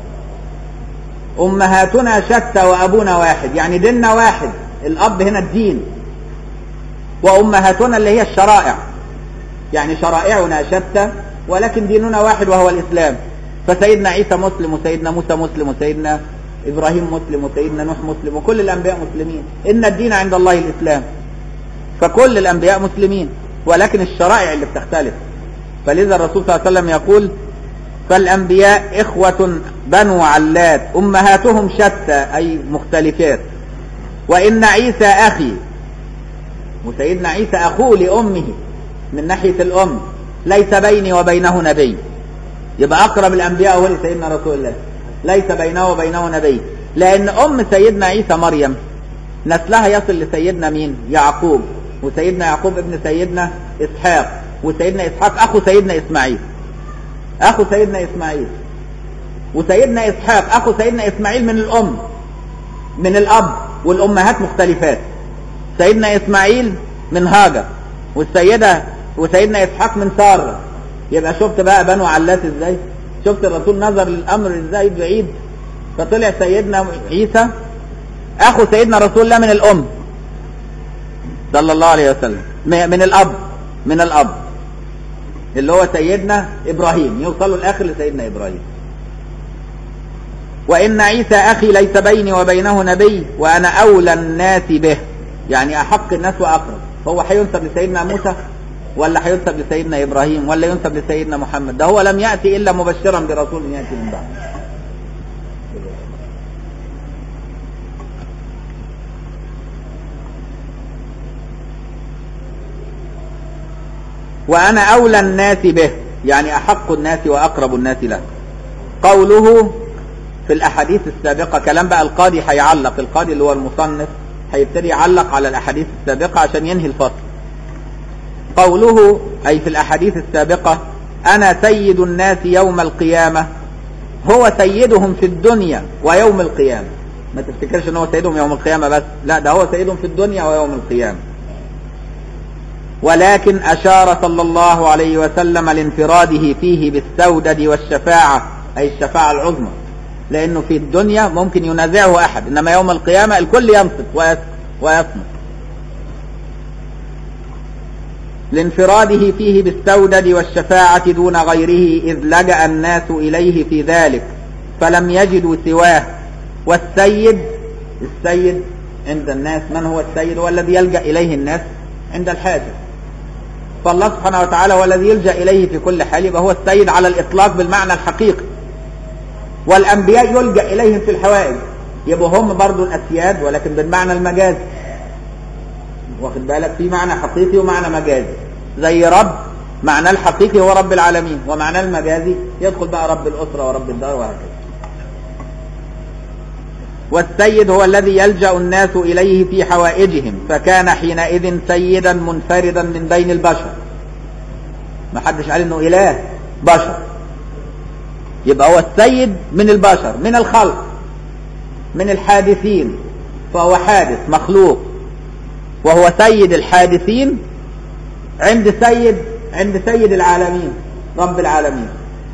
أمهاتنا شتى وأبونا واحد يعني ديننا واحد الأب هنا الدين وأمهاتنا اللي هي الشرائع يعني شرائعنا شتى ولكن ديننا واحد وهو الإسلام فسيدنا عيسى مسلم وسيدنا موسى مسلم وسيدنا إبراهيم مسلم وسيدنا نوح مسلم وكل الأنبياء مسلمين إن الدين عند الله الإسلام فكل الأنبياء مسلمين ولكن الشرائع اللي بتختلف فلذا الرسول صلى الله عليه وسلم يقول فالأنبياء إخوة بنو علات أمهاتهم شتى أي مختلفات وإن عيسى أخي وسيدنا عيسى أخوه لأمه من ناحية الأم ليس بيني وبينه نبي يبقى أقرب الأنبياء هو لسيدنا رسول الله ليس بينه وبينه نبي لأن أم سيدنا عيسى مريم نسلها يصل لسيدنا مين يعقوب وسيدنا يعقوب ابن سيدنا إسحاق وسيدنا إسحاق أخو سيدنا إسماعيل أخو سيدنا إسماعيل وسيدنا إسحاق أخو سيدنا إسماعيل من الأم من الأب والأمهات مختلفات سيدنا إسماعيل من هاجر والسيدة وسيدنا إسحاق من سارة يبقى شفت بقى بنو علات ازاي شفت الرسول نظر للأمر ازاي بعيد فطلع سيدنا عيسى أخو سيدنا رسول الله من الأم صلى الله عليه وسلم من الأب من الأب اللي هو سيدنا إبراهيم يوصلوا الآخر لسيدنا إبراهيم وإن عيسى أخي ليس بيني وبينه نبي وأنا أولى الناس به يعني أحق الناس وأقرب هو هينسب لسيدنا موسى ولا هينسب لسيدنا إبراهيم ولا ينسب لسيدنا محمد ده هو لم يأتي إلا مبشرا برسول يأتي من بعد وأنا أولى الناس به يعني أحق الناس وأقرب الناس له قوله في الأحاديث السابقة كلام بقى القاضي هيعلق القاضي اللي هو المصنف هيبتدي يعلق على الأحاديث السابقة عشان ينهي الفصل قوله أي في الأحاديث السابقة أنا سيد الناس يوم القيامة هو سيدهم في الدنيا ويوم القيامة ما تفتكرش ان هو سيدهم يوم القيامة بس لا ده هو سيدهم في الدنيا ويوم القيامة ولكن أشار صلى الله عليه وسلم لانفراده فيه بالسودد والشفاعة أي الشفاعة العظمى لأنه في الدنيا ممكن ينازعه أحد إنما يوم القيامة الكل ينصت ويصمت لانفراده فيه بالسودد والشفاعة دون غيره إذ لجأ الناس إليه في ذلك فلم يجدوا سواه والسيد السيد عند الناس من هو السيد هو الذي يلجأ إليه الناس عند الحاجة فالله سبحانه وتعالى هو الذي يلجأ إليه في كل حال يبقى هو السيد على الإطلاق بالمعنى الحقيقي والأنبياء يلجأ إليهم في الحوائج يبقوا هم برضو الأسياد ولكن بالمعنى المجازي واخد بالك في معنى حقيقي ومعنى مجازي زي رب معناه الحقيقي هو رب العالمين ومعناه المجازي يدخل بقى رب الأسرة ورب الدار وهكذا والسيد هو الذي يلجأ الناس إليه في حوائجهم فكان حينئذ سيدا منفردا من بين البشر ما حدش قال انه اله بشر يبقى هو السيد من البشر من الخلق من الحادثين فهو حادث مخلوق وهو سيد الحادثين عند سيد عند سيد العالمين رب العالمين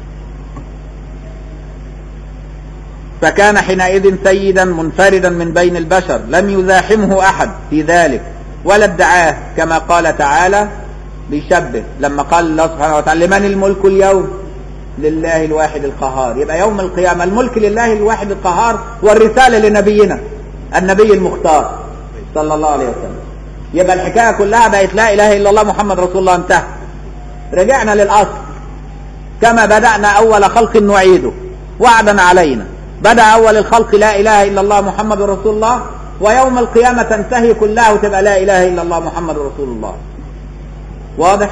فكان حينئذ سيدا منفردا من بين البشر لم يزاحمه احد في ذلك ولا ادعاه كما قال تعالى بيشبه لما قال الله سبحانه وتعالى لمن الملك اليوم لله الواحد القهار يبقى يوم القيامة الملك لله الواحد القهار والرسالة لنبينا النبي المختار صلى الله عليه وسلم يبقى الحكاية كلها بقت لا إله إلا الله محمد رسول الله انتهى رجعنا للأصل كما بدأنا أول خلق نعيده وعدا علينا بدأ أول الخلق لا إله إلا الله محمد رسول الله ويوم القيامة تنتهي كلها وتبقى لا إله إلا الله محمد رسول الله واضح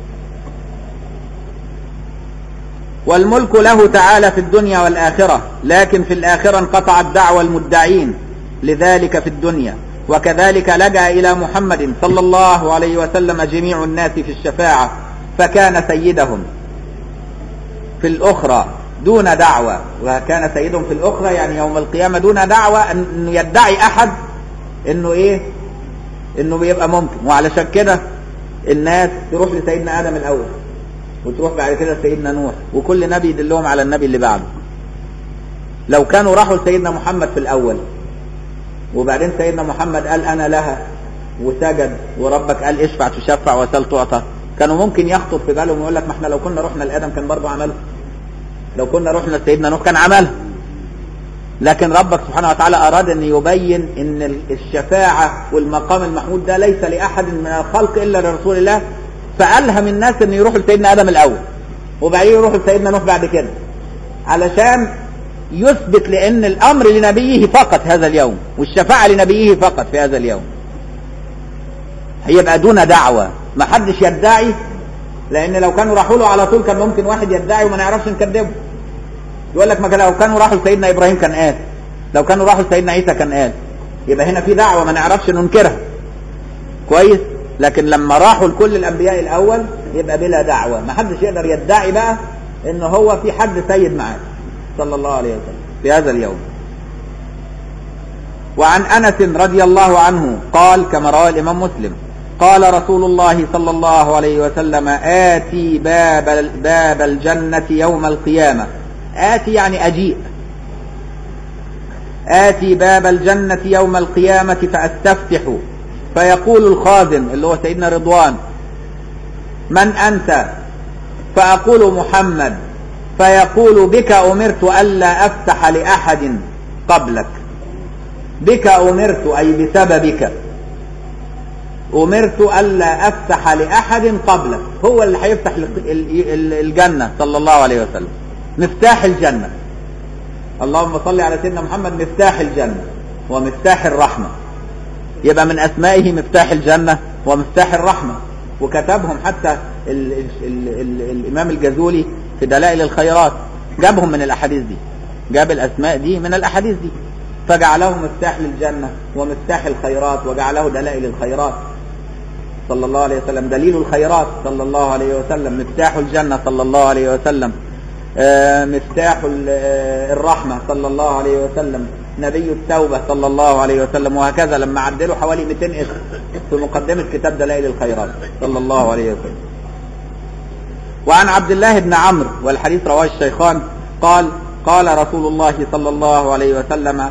والملك له تعالى في الدنيا والآخرة لكن في الآخرة انقطعت دعوى المدعين لذلك في الدنيا وكذلك لجأ إلى محمد صلى الله عليه وسلم جميع الناس في الشفاعة فكان سيدهم في الأخرى دون دعوة وكان سيدهم في الأخرى يعني يوم القيامة دون دعوة أنه يدعي أحد أنه إيه أنه بيبقى ممكن وعلشان كده الناس تروح لسيدنا آدم الأول وتروح بعد كده لسيدنا نوح وكل نبي يدلهم على النبي اللي بعده لو كانوا راحوا لسيدنا محمد في الأول وبعدين سيدنا محمد قال أنا لها وسجد وربك قال اشفع تشفع وسل تعطى كانوا ممكن يخطر في بالهم ويقول لك ما احنا لو كنا رحنا لآدم كان برضه عملها لو كنا رحنا لسيدنا نوح كان عملها لكن ربك سبحانه وتعالى أراد أن يبين أن الشفاعة والمقام المحمود ده ليس لأحد من الخلق إلا لرسول الله فألهم الناس أن يروحوا لسيدنا آدم الأول وبعدين يروحوا لسيدنا نوح بعد كده علشان يثبت لأن الأمر لنبيه فقط هذا اليوم والشفاعة لنبيه فقط في هذا اليوم هيبقى دون دعوة ما حدش يدعي لأن لو كانوا راحوا له على طول كان ممكن واحد يدعي وما نعرفش نكذبه يقول لك ما كان لو كانوا راحوا لسيدنا إبراهيم كان قال لو كانوا راحوا لسيدنا عيسى كان قال يبقى هنا في دعوة ما نعرفش ننكرها كويس لكن لما راحوا لكل الأنبياء الأول يبقى بلا دعوة ما حدش يقدر يدعي بقى إن هو في حد سيد معاه صلى الله عليه وسلم في هذا اليوم وعن أنس رضي الله عنه قال كما رواه الإمام مسلم قال رسول الله صلى الله عليه وسلم آتي باب, باب الجنة يوم القيامة آتي يعني أجيء آتي باب الجنة يوم القيامة فأستفتح فيقول الخازن اللي هو سيدنا رضوان من أنت فأقول محمد فيقول بك أمرت ألا أفتح لأحد قبلك بك أمرت أي بسببك أمرت ألا أفتح لأحد قبلك هو اللي هيفتح الجنة صلى الله عليه وسلم مفتاح الجنة اللهم صل على سيدنا محمد مفتاح الجنة ومفتاح الرحمة يبقى من أسمائه مفتاح الجنة ومفتاح الرحمة وكتبهم حتى ال ال ال ال الإمام الجزولي في دلائل الخيرات جابهم من الأحاديث دي جاب الأسماء دي من الأحاديث دي فجعله مفتاح للجنة ومفتاح الخيرات وجعله دلائل الخيرات صلى الله عليه وسلم دليل الخيرات صلى الله عليه وسلم مفتاح الجنة صلى الله عليه وسلم آه مفتاح الرحمة صلى الله عليه وسلم نبي التوبة صلى الله عليه وسلم وهكذا لما عدلوا حوالي 200 اسم في مقدمة كتاب دلائل الخيرات صلى الله عليه وسلم وعن عبد الله بن عمرو والحديث رواه الشيخان قال قال رسول الله صلى الله عليه وسلم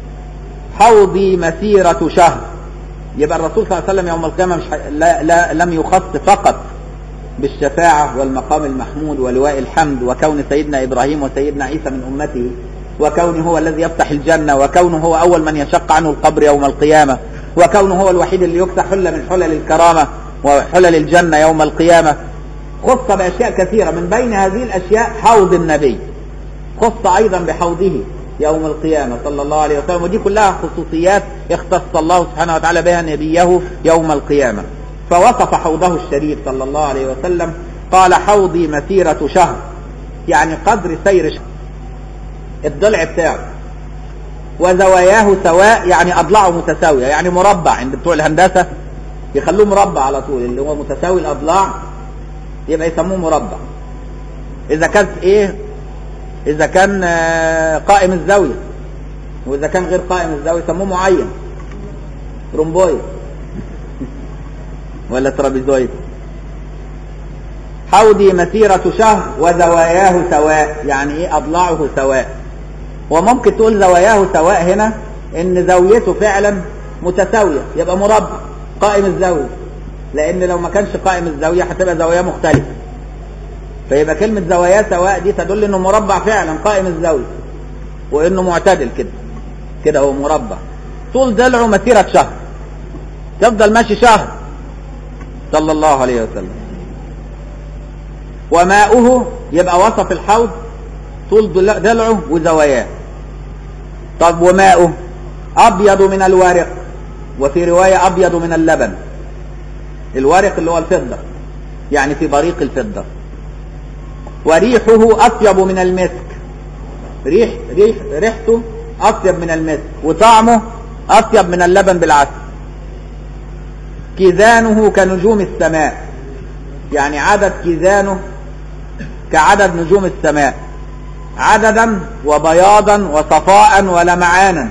حوضي مسيرة شهر يبقى الرسول صلى الله عليه وسلم يوم القيامة مش لا, لا لم يخص فقط بالشفاعة والمقام المحمود ولواء الحمد وكون سيدنا إبراهيم وسيدنا عيسى من أمته وكونه هو الذي يفتح الجنة وكونه هو أول من يشق عنه القبر يوم القيامة وكونه هو الوحيد اللي يفتح حلة من حلل الكرامة وحلل الجنة يوم القيامة خص بأشياء كثيرة من بين هذه الأشياء حوض النبي خص أيضا بحوضه يوم القيامة صلى الله عليه وسلم ودي كلها خصوصيات اختص الله سبحانه وتعالى بها نبيه يوم القيامة فوصف حوضه الشريف صلى الله عليه وسلم قال حوضي مسيرة شهر يعني قدر سير شهر الضلع بتاعه وزواياه سواء يعني أضلاعه متساوية يعني مربع عند بتوع الهندسة يخلوه مربع على طول اللي هو متساوي الأضلاع يبقى يسموه مربع إذا كانت إيه إذا كان قائم الزاوية وإذا كان غير قائم الزاوية يسموه معين رومبويد ولا ترابيزويد حوضي مسيرة شهر وزواياه سواء يعني ايه اضلاعه سواء وممكن تقول زواياه سواء هنا ان زاويته فعلا متساوية يبقى مربع قائم الزاوية لان لو ما كانش قائم الزاوية هتبقى زواياه مختلفة فيبقى كلمة زواياه سواء دي تدل انه مربع فعلا قائم الزاوية وانه معتدل كده كده هو مربع طول ضلعه مسيرة شهر تفضل ماشي شهر صلى الله عليه وسلم وماؤه يبقى وصف الحوض طول ضل- ضلعه وزواياه طب وماؤه ابيض من الورق وفي رواية ابيض من اللبن الورق اللي هو الفضة يعني في بريق الفضة وريحه اطيب من المسك ريح ريح ريحته اطيب من المسك وطعمه اطيب من اللبن بالعسل كيزانه كنجوم السماء يعني عدد كيزانه كعدد نجوم السماء عددا وبياضا وصفاء ولمعانا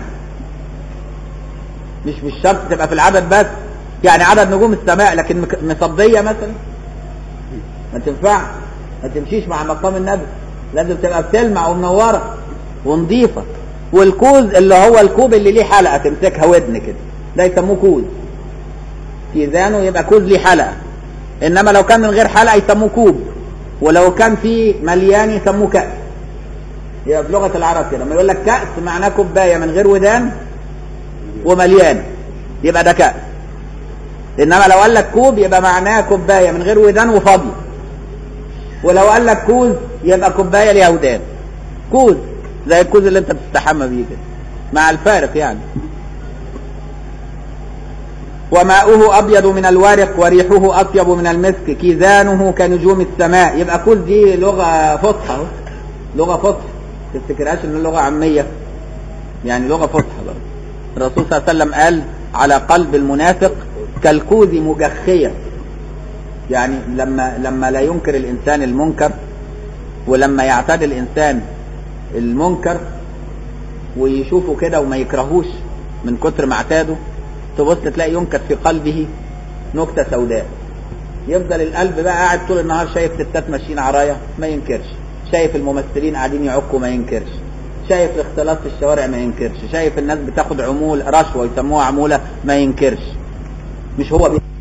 مش مش شرط تبقى في العدد بس يعني عدد نجوم السماء لكن مك- مصدية مثلا ما تنفعش ما تمشيش مع مقام النبي لازم تبقى بتلمع ومنورة ونظيفة والكوز اللي هو الكوب اللي ليه حلقة تمسكها ودن كده ده يسموه كوز كيزانه يبقى كوز ليه حلقة انما لو كان من غير حلقة يسموه كوب ولو كان فيه مليان يسموه كأس يبقى في لغة العرب كده لما يقول لك كأس معناه كوباية من غير ودان ومليان يبقى ده كأس انما لو قال لك كوب يبقى معناه كوباية من غير ودان وفاضية ولو قال لك كوز يبقى كوباية ليها ودان كوز زي الكوز اللي انت بتستحمى بيه كده مع الفارق يعني وماؤه أبيض من الورق وريحه أطيب من المسك كيزانه كنجوم السماء يبقى كل دي لغة فصحى أهو. لغة فصحى تفتكرهاش إن لغة عامية يعني لغة فصحى برضه الرسول صلى الله عليه وسلم قال على قلب المنافق كالكوز مجخية يعني لما لما لا ينكر الإنسان المنكر ولما يعتاد الإنسان المنكر ويشوفه كده وما يكرهوش من كتر ما اعتاده تبص تلاقي ينكت في قلبه نكتة سوداء يفضل القلب بقى قاعد طول النهار شايف ستات ماشيين عرايا ما ينكرش شايف الممثلين قاعدين يعكوا ما ينكرش شايف الاختلاط في الشوارع ما ينكرش شايف الناس بتاخد عمول رشوة يسموها عمولة ما ينكرش مش هو بي...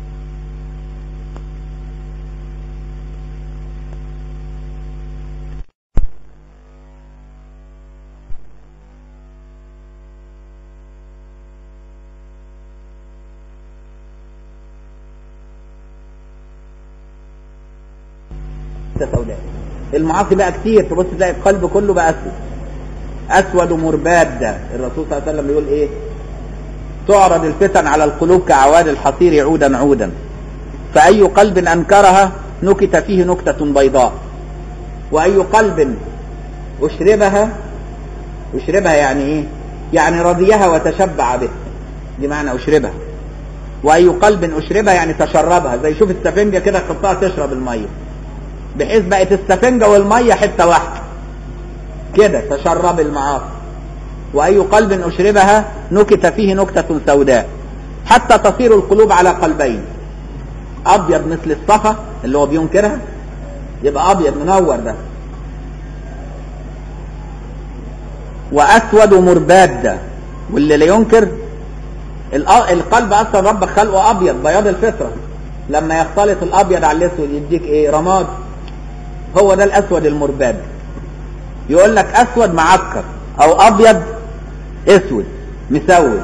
سوداء المعاصي بقى كتير تبص تلاقي القلب كله بقى اسود اسود مرباد الرسول صلى الله عليه وسلم يقول ايه تعرض الفتن على القلوب كعواد الحصير عودا عودا فاي قلب انكرها نكت فيه نكتة بيضاء واي قلب اشربها اشربها يعني ايه يعني رضيها وتشبع بها دي معنى اشربها واي قلب اشربها يعني تشربها زي شوف السفنجة كده تحطها تشرب المية بحيث بقت السفنجة والمية حتة واحدة كده تشرب المعاصي وأي قلب أشربها نكت فيه نكتة سوداء حتى تصير القلوب على قلبين أبيض مثل الصفا اللي هو بينكرها يبقى أبيض منور ده وأسود مرباد واللي لا ينكر الأ- القلب أصلا رب خلقه أبيض بياض الفطرة لما يختلط الأبيض على الأسود يديك إيه رماد هو ده الأسود المرباد يقول لك أسود معكر أو أبيض أسود مسود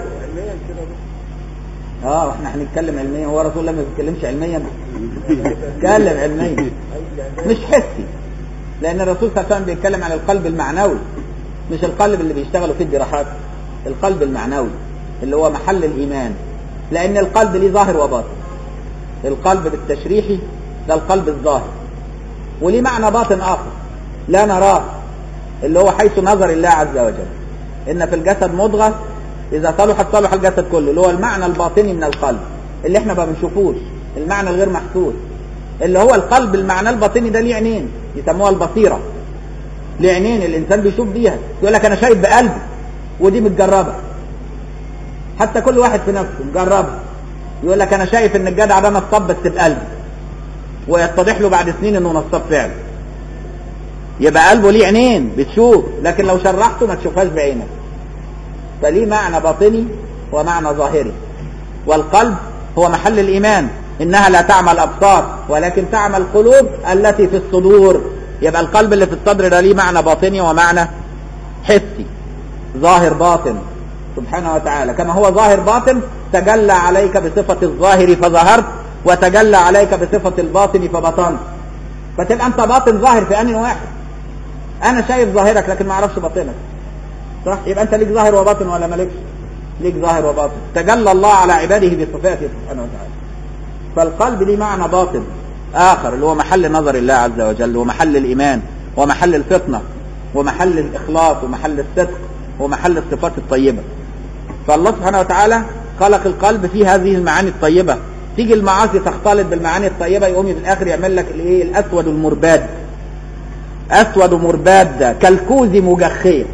اه احنا هنتكلم علميا هو رسول الله ما بيتكلمش علميا اتكلم علميا مش حسي لان الرسول صلى الله عليه وسلم بيتكلم عن القلب المعنوي مش القلب اللي بيشتغلوا فيه الجراحات القلب المعنوي اللي هو محل الايمان لان القلب ليه ظاهر وباطن القلب بالتشريحي ده القلب الظاهر وليه معنى باطن اخر لا نراه اللي هو حيث نظر الله عز وجل ان في الجسد مضغه اذا صلحت صلح الجسد كله اللي هو المعنى الباطني من القلب اللي احنا ما بنشوفوش المعنى الغير محسوس اللي هو القلب المعنى الباطني ده ليه عينين يسموها البصيره ليه عينين الانسان بيشوف بيها يقول لك انا شايف بقلبي ودي متجربه حتى كل واحد في نفسه مجربها يقول لك انا شايف ان الجدع ده نصاب بس بقلبي ويتضح له بعد سنين انه نصاب فعلا يبقى قلبه ليه عينين بتشوف لكن لو شرحته ما تشوفهاش بعينك فليه معنى باطني ومعنى ظاهري والقلب هو محل الإيمان إنها لا تعمى الأبصار ولكن تعمى القلوب التي في الصدور يبقى القلب اللي في الصدر ده ليه معنى باطني ومعنى حسي ظاهر باطن سبحانه وتعالى كما هو ظاهر باطن تجلى عليك بصفة الظاهر فظهرت وتجلى عليك بصفة الباطن فبطنت فتبقى انت باطن ظاهر في ان واحد انا شايف ظاهرك لكن ما اعرفش باطنك صح يبقى انت ليك ظاهر وباطن ولا مالكش ليك ظاهر وباطن تجلى الله على عباده بصفاته سبحانه وتعالى فالقلب ليه معنى باطن اخر اللي هو محل نظر الله عز وجل ومحل الايمان ومحل الفطنه ومحل الاخلاص ومحل الصدق ومحل الصفات الطيبه فالله سبحانه وتعالى خلق القلب فيه هذه المعاني الطيبه تيجي المعاصي تختلط بالمعاني الطيبه يقوم في الاخر يعمل لك الايه الاسود المرباد اسود مرباد كالكوز مجخيه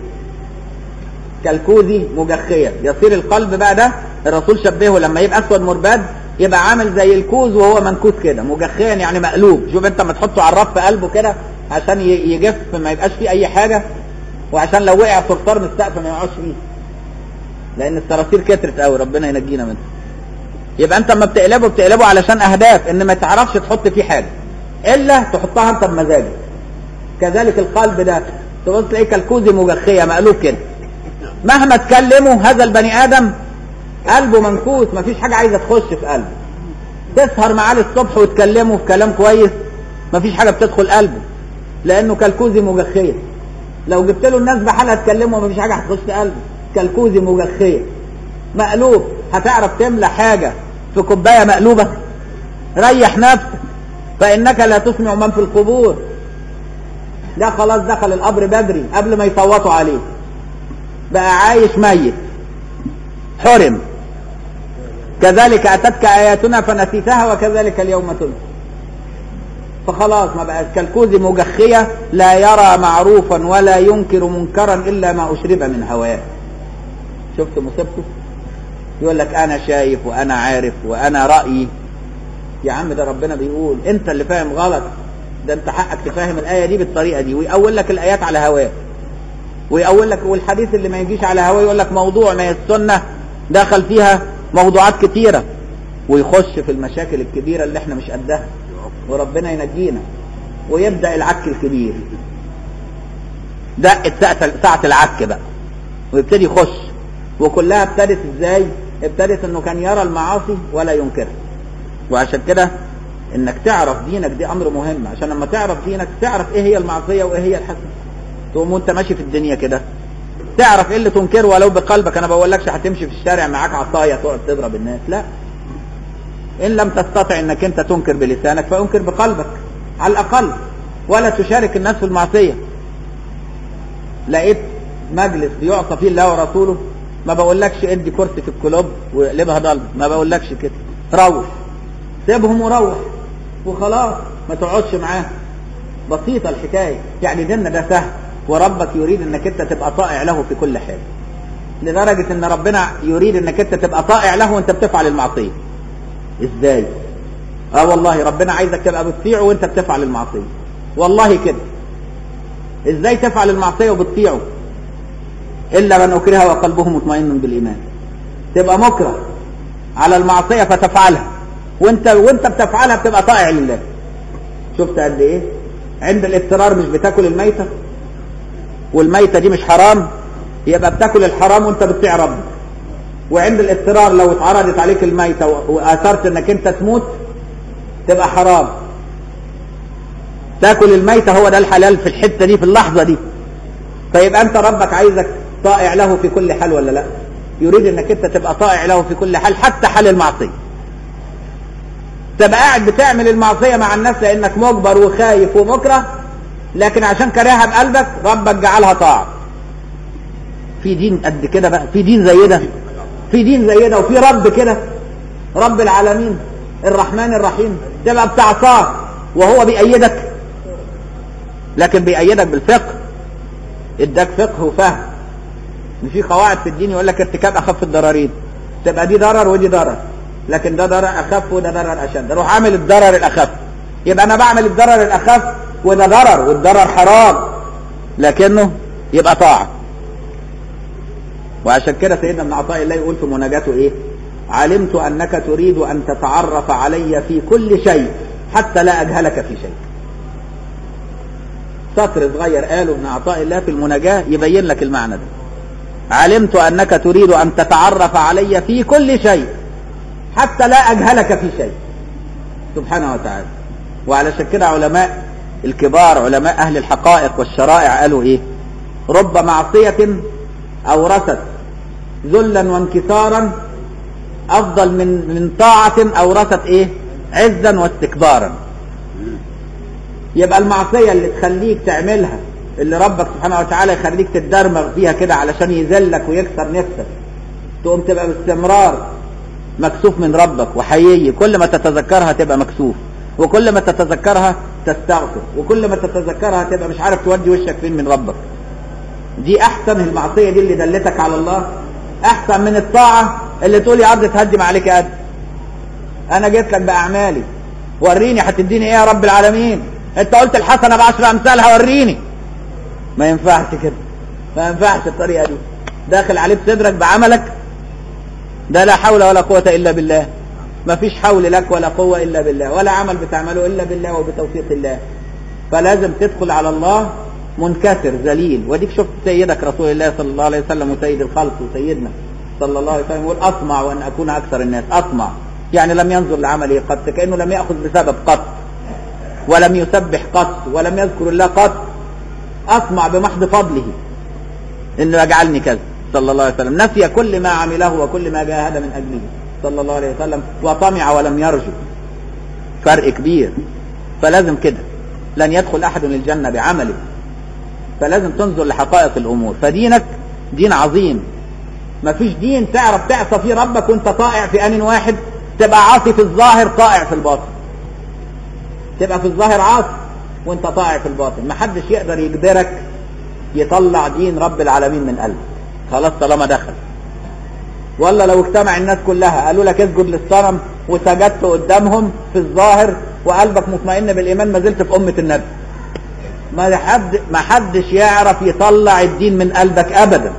كالكوز مجخيه يصير القلب بقى ده الرسول شبهه لما يبقى اسود مرباد يبقى عامل زي الكوز وهو منكوس كده مجخيا يعني مقلوب شوف انت ما تحطه على الرف قلبه كده عشان يجف ما يبقاش فيه اي حاجه وعشان لو وقع صرصار من السقف ما يقعش فيه لان الصراصير كترت قوي ربنا ينجينا منها يبقى انت لما بتقلبه بتقلبه علشان اهداف ان ما تعرفش تحط فيه حاجه الا تحطها انت بمزاجك كذلك القلب ده تبص تلاقيه كالكوز مجخيه مقلوب كده مهما تكلمه هذا البني ادم قلبه منكوس مفيش حاجه عايزه تخش في قلبه تسهر معاه للصبح وتكلمه في كلام كويس مفيش حاجه بتدخل قلبه لانه كالكوز مجخيه لو جبت له الناس بحالها تكلمه مفيش حاجه هتخش في قلبه كالكوز مجخيه مقلوب هتعرف تملى حاجه في كوبايه مقلوبه ريح نفسك فانك لا تسمع من في القبور ده خلاص دخل القبر بدري قبل ما يصوتوا عليه بقى عايش ميت حرم كذلك أتتك آياتنا فنسيتها وكذلك اليوم تنسى فخلاص ما بقى كالكوز مجخية لا يرى معروفا ولا ينكر منكرا إلا ما أشرب من هواه شفت مصيبته يقول لك أنا شايف وأنا عارف وأنا رأيي يا عم ده ربنا بيقول أنت اللي فاهم غلط ده أنت حقك تفهم الآية دي بالطريقة دي ويقول لك الآيات على هواه ويقول لك والحديث اللي ما يجيش على هواه يقول لك موضوع ما هي السنة دخل فيها موضوعات كتيرة ويخش في المشاكل الكبيرة اللي احنا مش قدها وربنا ينجينا ويبدأ العك الكبير دقت ساعة العك بقى ويبتدي يخش وكلها ابتدت ازاي ابتدت انه كان يرى المعاصي ولا ينكرها وعشان كده انك تعرف دينك دي امر مهم عشان لما تعرف دينك تعرف ايه هي المعصية وايه هي الحسنة تقوم وانت ماشي في الدنيا كده تعرف ايه اللي تنكره ولو بقلبك انا بقولكش هتمشي في الشارع معاك عصايه تقعد تضرب الناس لا ان لم تستطع انك انت تنكر بلسانك فانكر بقلبك على الاقل ولا تشارك الناس في المعصيه لقيت مجلس بيعصى فيه الله ورسوله ما بقولكش ادي كرسي في الكلوب واقلبها ضلمه ما بقولكش كده روح سيبهم وروح وخلاص ما تقعدش معاهم بسيطه الحكايه يعني ديننا ده سهل وربك يريد انك انت تبقى طائع له في كل حال لدرجة ان ربنا يريد انك انت تبقى طائع له وانت بتفعل المعصية ازاي اه والله ربنا عايزك تبقى بتطيعه وانت بتفعل المعصية والله كده ازاي تفعل المعصية وبتطيعه الا من اكره وقلبه مطمئن بالايمان تبقى مكره على المعصية فتفعلها وانت وانت بتفعلها بتبقى طائع لله شفت قد ايه عند الاضطرار مش بتاكل الميتة والميتة دي مش حرام يبقى بتاكل الحرام وانت بتطيع ربك وعند الاضطرار لو اتعرضت عليك الميتة واثرت انك انت تموت تبقى حرام تاكل الميتة هو ده الحلال في الحتة دي في اللحظة دي فيبقى انت ربك عايزك طائع له في كل حال ولا لا يريد انك انت تبقى طائع له في كل حال حتى حال المعصية تبقى قاعد بتعمل المعصية مع الناس لانك مجبر وخايف ومكره لكن عشان كرهها بقلبك ربك جعلها طاعة في دين قد كده بقى في دين زي ده في دين زي ده وفي رب كده رب العالمين الرحمن الرحيم تبقى بتعصاه وهو بيأيدك لكن بيأيدك بالفقه اداك فقه وفهم في قواعد في الدين يقول لك ارتكاب اخف الضررين تبقى دي ضرر ودي ضرر لكن ده ضرر اخف وده ضرر اشد روح عامل الضرر الاخف يبقى انا بعمل الضرر الاخف وده ضرر والضرر حرام لكنه يبقى طاعة وعشان كده سيدنا ابن عطاء الله يقول في مناجاته ايه علمت انك تريد ان تتعرف علي في كل شيء حتى لا اجهلك في شيء سطر صغير قاله ابن عطاء الله في المناجاة يبين لك المعنى ده علمت انك تريد ان تتعرف علي في كل شيء حتى لا اجهلك في شيء سبحانه وتعالى وعلشان كده علماء الكبار علماء أهل الحقائق والشرائع قالوا إيه رب معصية أورثت ذلا وانكسارا أفضل من من طاعة أورثت إيه عزا واستكبارا يبقى المعصية اللي تخليك تعملها اللي ربك سبحانه وتعالى يخليك تتدرمغ فيها كده علشان يذلك ويكسر نفسك تقوم تبقى باستمرار مكسوف من ربك وحيي كل ما تتذكرها تبقى مكسوف وكل ما تتذكرها تستغفر وكل ما تتذكرها تبقى مش عارف تودي وشك فين من ربك دي احسن المعصية دي اللي دلتك على الله احسن من الطاعة اللي تقول يا عبد تهدم عليك قد انا جيت لك باعمالي وريني هتديني ايه يا رب العالمين انت قلت الحسنة بعشر امثالها وريني ما ينفعش كده ما ينفعش الطريقة دي داخل عليه بصدرك بعملك ده لا حول ولا قوة إلا بالله ما فيش حول لك ولا قوة إلا بالله ولا عمل بتعمله إلا بالله وبتوفيق الله فلازم تدخل على الله منكسر ذليل وديك شفت سيدك رسول الله صلى الله عليه وسلم وسيد الخلق وسيدنا صلى الله عليه وسلم يقول أطمع وأن أكون أكثر الناس أطمع يعني لم ينظر لعمله قط كأنه لم يأخذ بسبب قط ولم يسبح قط ولم يذكر الله قط أطمع بمحض فضله إنه يجعلني كذا صلى الله عليه وسلم نسي كل ما عمله وكل ما جاهد من أجله صلى الله عليه وسلم وطمع ولم يرجو فرق كبير فلازم كده لن يدخل أحد الجنة بعمله فلازم تنظر لحقائق الأمور فدينك دين عظيم ما فيش دين تعرف تعصى فيه ربك وانت طائع في آن واحد تبقى عاصي في الظاهر طائع في الباطن تبقى في الظاهر عاصي وانت طائع في الباطن ما حدش يقدر يجبرك يطلع دين رب العالمين من قلبك خلاص طالما دخل ولا لو اجتمع الناس كلها قالوا لك اسجد للصنم وسجدت قدامهم في الظاهر وقلبك مطمئن بالايمان ما زلت في امه النبي ما حد ما حدش يعرف يطلع الدين من قلبك ابدا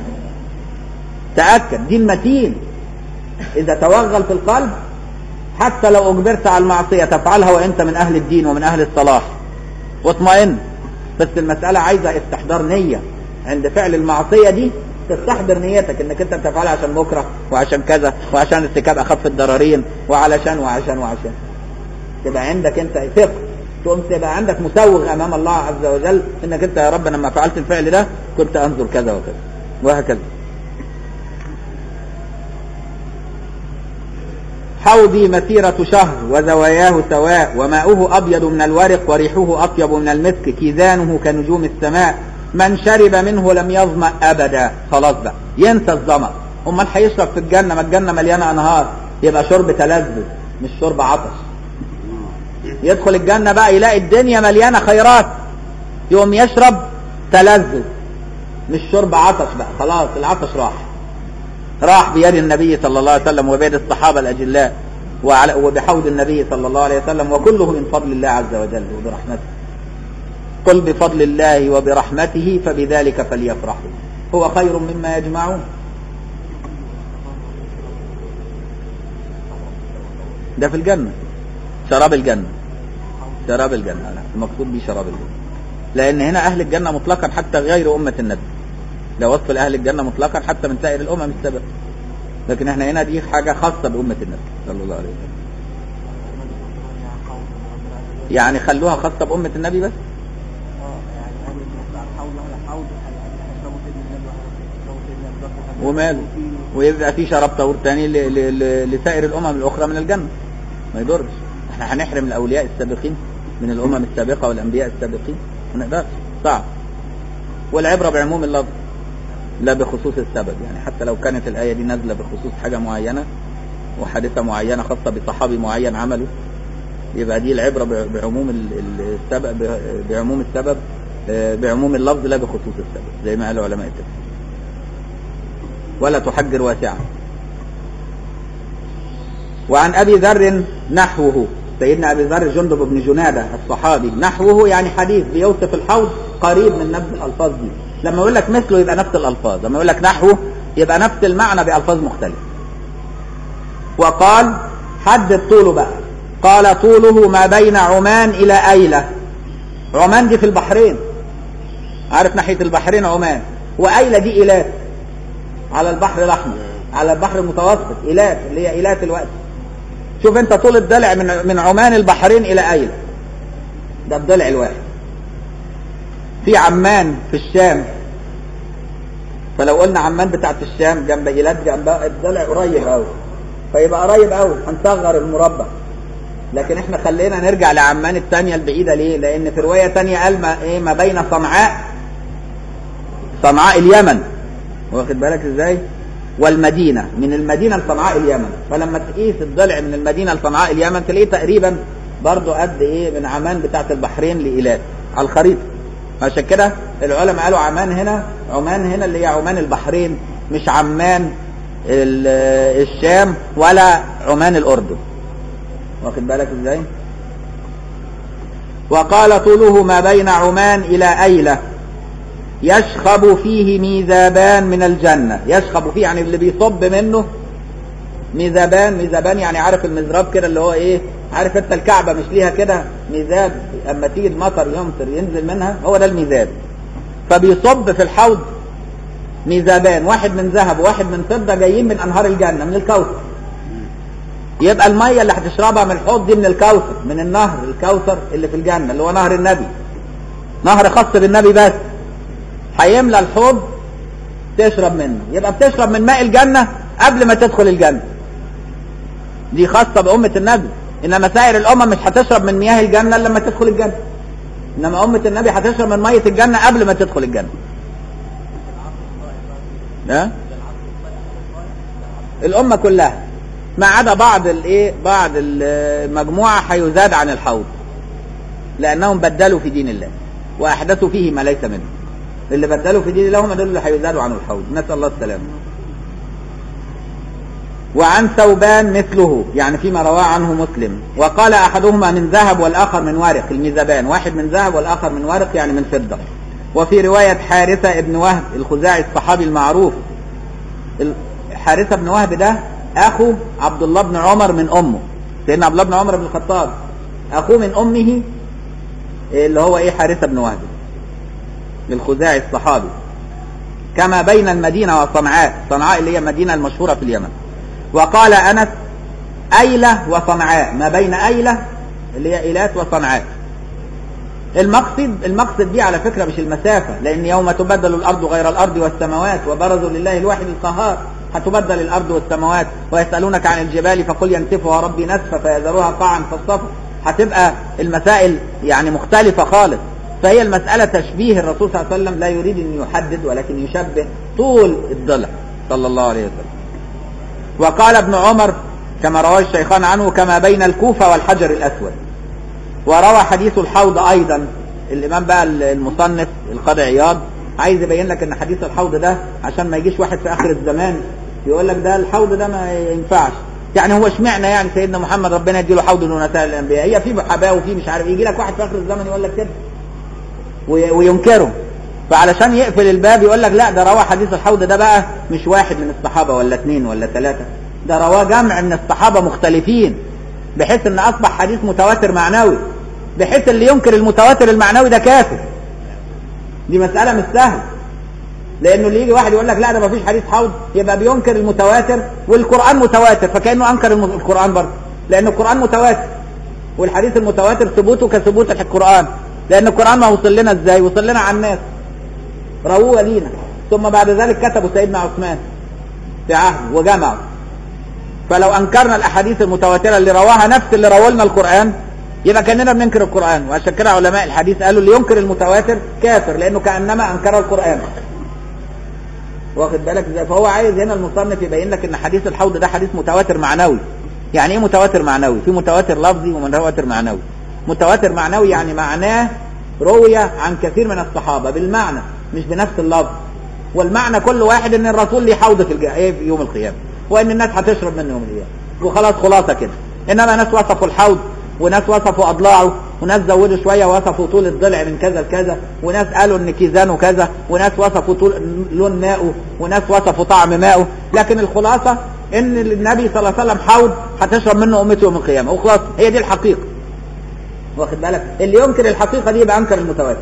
تاكد دين متين اذا توغل في القلب حتى لو اجبرت على المعصيه تفعلها وانت من اهل الدين ومن اهل الصلاح واطمئن بس المساله عايزه استحضار نيه عند فعل المعصيه دي تستحضر نيتك انك انت بتفعلها عشان بكره وعشان كذا وعشان ارتكاب اخف الضررين وعلشان وعشان وعشان تبقى عندك انت ثقه تقوم تبقى عندك مسوغ امام الله عز وجل انك انت يا رب لما فعلت الفعل ده كنت انظر كذا وكذا وهكذا حوضي مسيرة شهر وزواياه سواء وماؤه أبيض من الورق وريحه أطيب من المسك كيزانه كنجوم السماء من شرب منه لم يظمأ أبدا خلاص بقى ينسى الظمأ أمال هيشرب في الجنة ما الجنة مليانة أنهار يبقى شرب تلذذ مش شرب عطش يدخل الجنة بقى يلاقي الدنيا مليانة خيرات يقوم يشرب تلذذ مش شرب عطش بقى خلاص العطش راح راح بيد النبي صلى الله عليه وسلم وبيد الصحابة الأجلاء وعلى وبحوض النبي صلى الله عليه وسلم وكله من فضل الله عز وجل وبرحمته قل بفضل الله وبرحمته فبذلك فليفرحوا هو خير مما يجمعون ده في الجنة شراب الجنة شراب الجنة لا المقصود به شراب الجنة لأن هنا أهل الجنة مطلقا حتى غير أمة النبي ده وصف لأهل الجنة مطلقا حتى من سائر الأمم السابقة لكن احنا هنا دي حاجة خاصة بأمة النبي صلى الله عليه وسلم يعني خلوها خاصة بأمة النبي بس وماله ويبقى في شراب طهور تاني ل- ل- ل- لسائر الامم الاخرى من الجنه ما يضرش احنا هنحرم الاولياء السابقين من الامم السابقه والانبياء السابقين ما نقدرش صعب والعبره بعموم اللفظ لا بخصوص السبب يعني حتى لو كانت الايه دي نازله بخصوص حاجه معينه وحادثه معينه خاصه بصحابي معين عمله يبقى دي العبره ب- بعموم ال- ال- السبب ب- بعموم السبب آه، بعموم اللفظ لا بخصوص السبب زي ما قالوا علماء التفسير ولا تحجر واسعا وعن ابي ذر نحوه سيدنا ابي ذر جندب بن جناده الصحابي نحوه يعني حديث بيوصف الحوض قريب من نفس الالفاظ دي لما يقول لك مثله يبقى نفس الالفاظ لما يقول لك نحوه يبقى نفس المعنى بالفاظ مختلفه وقال حدد طوله بقى قال طوله ما بين عمان الى ايله عمان دي في البحرين عارف ناحيه البحرين عمان وايله دي ايلات على البحر الاحمر على البحر المتوسط ايلات اللي هي ايلات الوقت شوف انت طول الضلع من من عمان البحرين الى ايلة ده الضلع الواحد في عمان في الشام فلو قلنا عمان بتاعت الشام جنب ايلات جنب الضلع قريب قوي فيبقى قريب قوي هنصغر المربع لكن احنا خلينا نرجع لعمان الثانيه البعيده ليه؟ لان في روايه ثانيه قال ما ايه ما بين صنعاء صنعاء اليمن واخد بالك ازاي؟ والمدينه من المدينه لصنعاء اليمن فلما تقيس الضلع من المدينه لصنعاء اليمن تلاقيه تقريبا برضه قد ايه من عمان بتاعت البحرين لايلات على الخريطه عشان كده العلماء قالوا عمان هنا عمان هنا اللي هي عمان البحرين مش عمان الشام ولا عمان الاردن واخد بالك ازاي وقال طوله ما بين عمان الى ايلة يشخب فيه ميزابان من الجنة يشخب فيه يعني اللي بيصب منه ميزابان ميزابان يعني عارف المزراب كده اللي هو ايه عارف انت الكعبة مش ليها كده ميزاب اما تيجي المطر يمطر ينزل منها هو ده الميزاب فبيصب في الحوض ميزابان واحد من ذهب وواحد من فضة جايين من انهار الجنة من الكوثر يبقى المية اللي هتشربها من الحوض دي من الكوثر من النهر الكوثر اللي في الجنة اللي هو نهر النبي نهر خاص بالنبي بس هيملى الحوض تشرب منه يبقى بتشرب من ماء الجنة قبل ما تدخل الجنة دي خاصة بأمة النبي إنما سائر الأمم مش هتشرب من مياه الجنة إلا لما تدخل الجنة إنما أمة النبي هتشرب من مية الجنة قبل ما تدخل الجنة ها؟ الأمة كلها ما عدا بعض الايه بعض المجموعه هيزاد عن الحوض لانهم بدلوا في دين الله واحدثوا فيه ما ليس منه اللي بدلوا في دين الله هم دول اللي هيزادوا عن الحوض نسال الله السلامه وعن ثوبان مثله يعني فيما رواه عنه مسلم وقال احدهما من ذهب والاخر من ورق الميزبان واحد من ذهب والاخر من ورق يعني من فضه وفي روايه حارثه ابن وهب الخزاعي الصحابي المعروف حارثه بن وهب ده اخو عبد الله بن عمر من امه سيدنا عبد الله بن عمر بن الخطاب اخوه من امه اللي هو ايه حارثه بن وهب الخزاعي الصحابي كما بين المدينه وصنعاء صنعاء اللي هي المدينه المشهوره في اليمن وقال انس ايله وصنعاء ما بين ايله اللي هي ايلات وصنعاء المقصد المقصد دي على فكره مش المسافه لان يوم تبدل الارض غير الارض والسماوات وبرزوا لله الواحد القهار هتبدل الارض والسماوات ويسالونك عن الجبال فقل ينسفها ربي نسفا فيذرها قاعا فالصفا هتبقى المسائل يعني مختلفه خالص فهي المساله تشبيه الرسول صلى الله عليه وسلم لا يريد ان يحدد ولكن يشبه طول الضلع صلى الله عليه وسلم وقال ابن عمر كما رواه الشيخان عنه كما بين الكوفه والحجر الاسود وروى حديث الحوض ايضا الامام بقى المصنف القاضي عياض عايز يبين لك ان حديث الحوض ده عشان ما يجيش واحد في اخر الزمان يقول لك ده الحوض ده ما ينفعش يعني هو اشمعنى يعني سيدنا محمد ربنا يديله حوض دون سائر الانبياء هي في حباه وفي مش عارف يجي لك واحد في اخر الزمن يقول لك كده وينكره فعلشان يقفل الباب يقول لك لا ده روى حديث الحوض ده بقى مش واحد من الصحابه ولا اثنين ولا ثلاثه ده رواه جمع من الصحابه مختلفين بحيث ان اصبح حديث متواتر معنوي بحيث اللي ينكر المتواتر المعنوي ده كافر دي مسألة مش سهلة لأنه اللي يجي واحد يقول لك لا ده ما فيش حديث حوض يبقى بينكر المتواتر والقرآن متواتر فكأنه أنكر القرآن برضه لأن القرآن متواتر والحديث المتواتر ثبوته كثبوت القرآن لأن القرآن ما وصل لنا إزاي وصل لنا على الناس رووه لينا ثم بعد ذلك كتبوا سيدنا عثمان في عهد وجمعوا فلو أنكرنا الأحاديث المتواترة اللي رواها نفس اللي روى لنا القرآن يبقى كاننا بننكر القرآن وعشان كده علماء الحديث قالوا اللي ينكر المتواتر كافر لأنه كأنما أنكر القرآن واخد بالك ازاي فهو عايز هنا المصنف يبين لك ان حديث الحوض ده حديث متواتر معنوي يعني ايه متواتر معنوي في متواتر لفظي ومتواتر معنوي متواتر معنوي يعني معناه روي عن كثير من الصحابة بالمعنى مش بنفس اللفظ والمعنى كل واحد ان الرسول ليه حوض في, الجا... في يوم القيامة وان الناس هتشرب منه يوم القيامة وخلاص خلاصة كده انما ناس وصفوا الحوض وناس وصفوا اضلاعه وناس زودوا شويه وصفوا طول الضلع من كذا لكذا وناس قالوا ان كيزانه كذا وناس وصفوا طول لون ماءه وناس وصفوا طعم ماءه لكن الخلاصه ان النبي صلى الله عليه وسلم حوض هتشرب منه امته يوم القيامه وخلاص هي دي الحقيقه واخد بالك اللي ينكر الحقيقه دي يبقى انكر المتواتر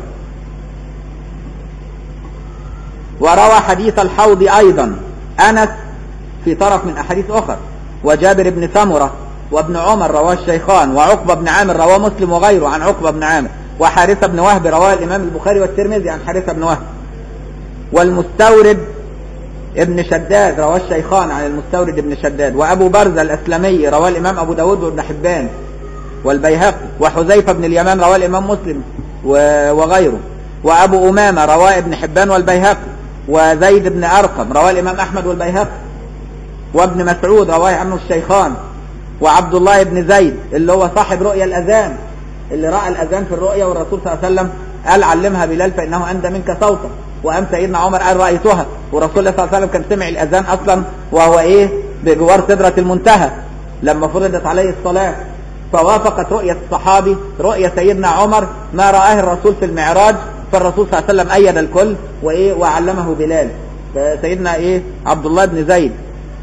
وروى حديث الحوض ايضا انس في طرف من احاديث اخر وجابر بن سمره وابن عمر رواه الشيخان وعقبة بن عامر رواه مسلم وغيره عن عقبة بن عامر وحارثة بن وهب رواه الإمام البخاري والترمذي عن حارثة بن وهب والمستورد ابن شداد رواه الشيخان عن المستورد ابن شداد وأبو برزة الأسلمي رواه الإمام أبو داود وابن حبان والبيهقي وحذيفة بن اليمان رواه الإمام مسلم وغيره وأبو أمامة رواه ابن حبان والبيهقي وزيد بن أرقم رواه الإمام أحمد والبيهقي وابن مسعود رواه عنه الشيخان وعبد الله بن زيد اللي هو صاحب رؤيا الأذان اللي رأى الأذان في الرؤيا والرسول صلى الله عليه وسلم قال علمها بلال فإنه أندى منك صوتا وقام سيدنا عمر قال رأيتها ورسول الله صلى الله عليه وسلم كان سمع الأذان أصلا وهو إيه بجوار سدرة المنتهى لما فرضت عليه الصلاة فوافقت رؤية الصحابي رؤية سيدنا عمر ما رآه الرسول في المعراج فالرسول صلى الله عليه وسلم أيد الكل وإيه وعلمه بلال سيدنا إيه عبد الله بن زيد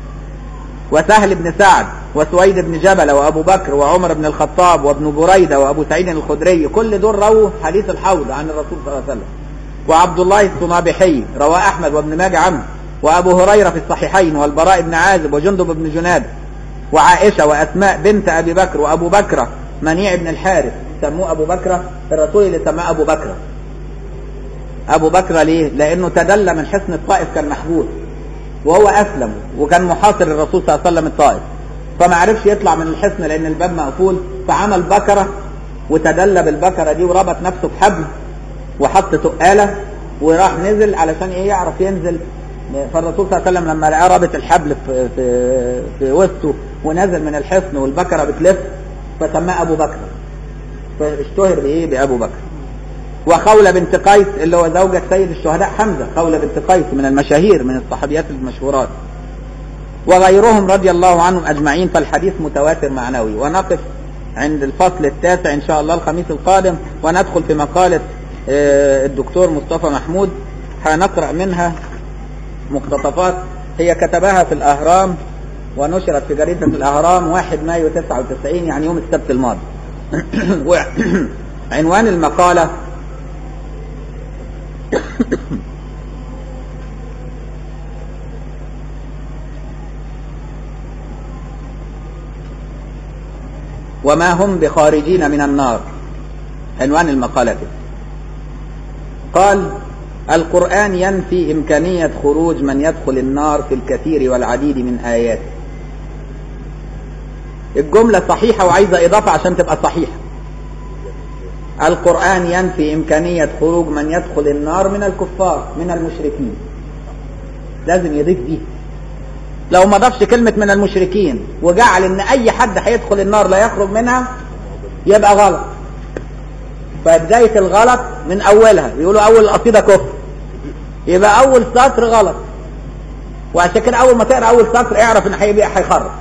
وسهل بن سعد وسويد بن جبل وأبو بكر وعمر بن الخطاب وابن بريدة وأبو سعيد الخدري كل دول رووا حديث الحوض عن الرسول صلى الله عليه وسلم وعبد الله الصنابحي رواه أحمد وابن ماجه عنه وأبو هريرة في الصحيحين والبراء بن عازب وجندب بن جناد وعائشة وأسماء بنت أبي بكر وأبو بكرة منيع بن الحارث سموه أبو بكرة الرسول اللي سماه أبو بكرة أبو بكرة ليه؟ لأنه تدلى من حصن الطائف كان محبوس وهو أسلم وكان محاصر الرسول صلى الله عليه وسلم الطائف فما عرفش يطلع من الحصن لأن الباب مقفول فعمل بكرة وتدلى بالبكرة دي وربط نفسه بحبل وحط تقالة وراح نزل علشان ايه يعرف ينزل فالرسول صلى الله عليه وسلم لما لقاه رابط الحبل في في في وسطه ونزل من الحصن والبكره بتلف فسماه ابو بكر فاشتهر بايه بابو بكر وخولة بنت قيس اللي هو زوجة سيد الشهداء حمزة خولة بنت قيس من المشاهير من الصحابيات المشهورات وغيرهم رضي الله عنهم أجمعين فالحديث متواتر معنوي ونقف عند الفصل التاسع إن شاء الله الخميس القادم وندخل في مقالة الدكتور مصطفى محمود هنقرأ منها مقتطفات هي كتبها في الأهرام ونشرت في جريدة الأهرام 1 مايو 99 يعني يوم السبت الماضي عنوان المقالة وما هم بخارجين من النار عنوان المقالة كده قال القرآن ينفي إمكانية خروج من يدخل النار في الكثير والعديد من آياته الجملة صحيحة وعايزة إضافة عشان تبقى صحيحة القرآن ينفي إمكانية خروج من يدخل النار من الكفار من المشركين لازم يضيف دي لو ما ضافش كلمة من المشركين وجعل إن أي حد هيدخل النار لا يخرج منها يبقى غلط فبداية الغلط من أولها يقولوا أول القصيدة كفر يبقى أول سطر غلط وعشان كده أول ما تقرأ أول سطر اعرف إن هيبقى هيخرج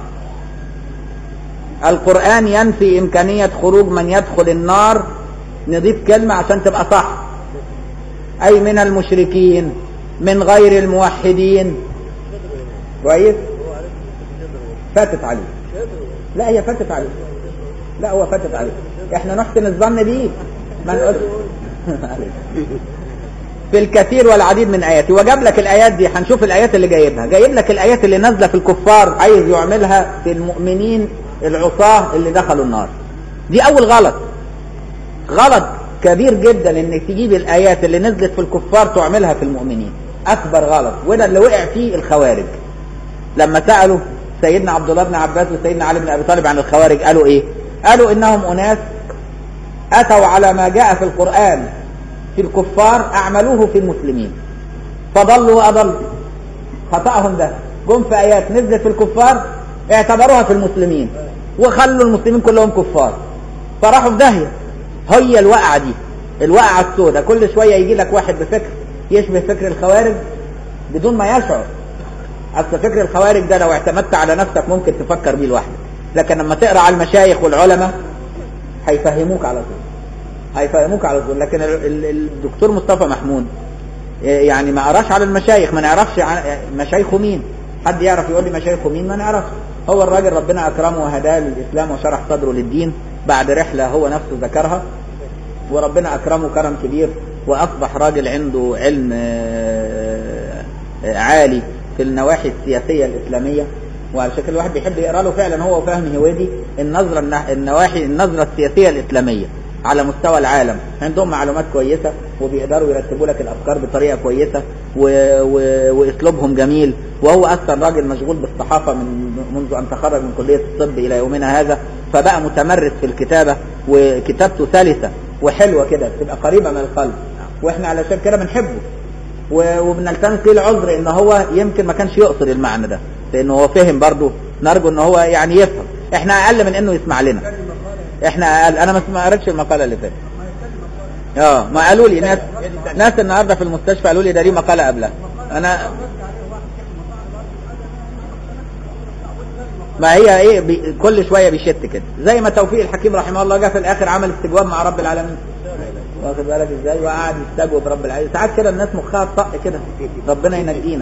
القرآن ينفي إمكانية خروج من يدخل النار نضيف كلمة عشان تبقى صح أي من المشركين من غير الموحدين كويس فاتت عليه لا هي فاتت عليه لا هو فاتت عليه احنا نحسن الظن بيه ما نقول في الكثير والعديد من اياته وجاب لك الايات دي هنشوف الايات اللي جايبها جايب لك الايات اللي نازله في الكفار عايز يعملها في المؤمنين العصاه اللي دخلوا النار دي اول غلط غلط كبير جدا انك تجيب الايات اللي نزلت في الكفار تعملها في المؤمنين اكبر غلط وده اللي وقع فيه الخوارج لما سالوا سيدنا عبد الله بن عباس وسيدنا علي بن ابي طالب عن الخوارج قالوا ايه قالوا انهم اناس اتوا على ما جاء في القران في الكفار اعملوه في المسلمين فضلوا واضلوا خطاهم ده جم في ايات نزلت في الكفار اعتبروها في المسلمين وخلوا المسلمين كلهم كفار فراحوا في داهيه هي الوقعه دي الوقعه السوداء كل شويه يجي لك واحد بفكر يشبه فكر الخوارج بدون ما يشعر اصل فكر الخوارج ده لو اعتمدت على نفسك ممكن تفكر بيه لوحدك لكن لما تقرا على المشايخ والعلماء هيفهموك على طول هيفهموك على طول لكن الدكتور مصطفى محمود يعني ما قراش على المشايخ ما نعرفش مشايخه مين حد يعرف يقول لي مشايخه مين ما نعرفش هو الراجل ربنا اكرمه وهداه للاسلام وشرح صدره للدين بعد رحله هو نفسه ذكرها وربنا اكرمه كرم كبير واصبح راجل عنده علم عالي في النواحي السياسيه الاسلاميه وعلى شكل الواحد بيحب يقرا له فعلا هو فهم هويدي النظره النواحي النظره السياسيه الاسلاميه على مستوى العالم عندهم معلومات كويسة وبيقدروا يرتبوا لك الأفكار بطريقة كويسة و... و... وأسلوبهم جميل وهو أصلا راجل مشغول بالصحافة من منذ أن تخرج من كلية الطب إلى يومنا هذا فبقى متمرس في الكتابة وكتابته سلسة وحلوة كده بتبقى قريبة من القلب وإحنا علشان كده بنحبه و- وبنلتمس ليه العذر ان هو يمكن ما كانش يقصد المعنى ده لانه هو فهم برضه نرجو ان هو يعني يفهم احنا اقل من انه يسمع لنا احنا اقل انا ما ما قريتش المقاله اللي فاتت اه ما قالوا لي ناس ناس النهارده في المستشفى قالوا لي ده ليه مقاله قبلها انا ما هي ايه بي كل شويه بيشت كده زي ما توفيق الحكيم رحمه الله جه في الاخر عمل استجواب مع رب العالمين واخد بالك ازاي وقعد يستجوب رب العالمين ساعات كده الناس مخها طق كده ربنا ينجينا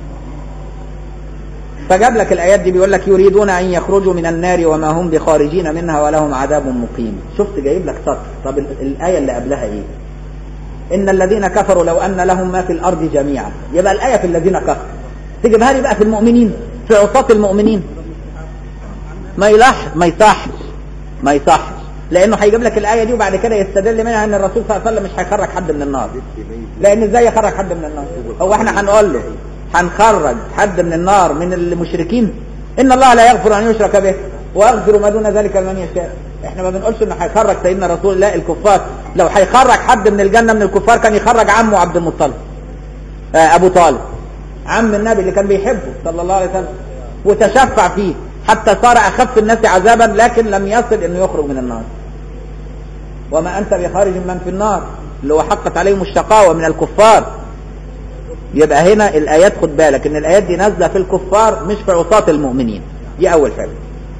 فجاب لك الايات دي بيقول لك يريدون ان يخرجوا من النار وما هم بخارجين منها ولهم عذاب مقيم شفت جايب لك سطر طب ال- الايه اللي قبلها ايه ان الذين كفروا لو ان لهم ما في الارض جميعا يبقى الايه في الذين كفروا تجيبها لي بقى في المؤمنين في عصاة المؤمنين ما يلاحظ ما يصحش ما يصحش لانه هيجيب لك الايه دي وبعد كده يستدل منها ان الرسول صلى الله عليه وسلم مش هيخرج حد من النار لان ازاي يخرج حد من النار هو احنا هنقول له هنخرج حد من النار من المشركين ان الله لا يغفر ان يشرك به ويغفر ما دون ذلك لمن يشاء احنا ما بنقولش انه هيخرج سيدنا رسول الله الكفار لو هيخرج حد من الجنه من الكفار كان يخرج عمه عبد المطلب آه ابو طالب عم النبي اللي كان بيحبه صلى الله عليه وسلم وتشفع فيه حتى صار اخف الناس عذابا لكن لم يصل انه يخرج من النار وما انت بخارج من في النار اللي هو حقت عليهم الشقاوه من الكفار يبقى هنا الايات خد بالك ان الايات دي نازله في الكفار مش في عصاة المؤمنين دي اول حاجه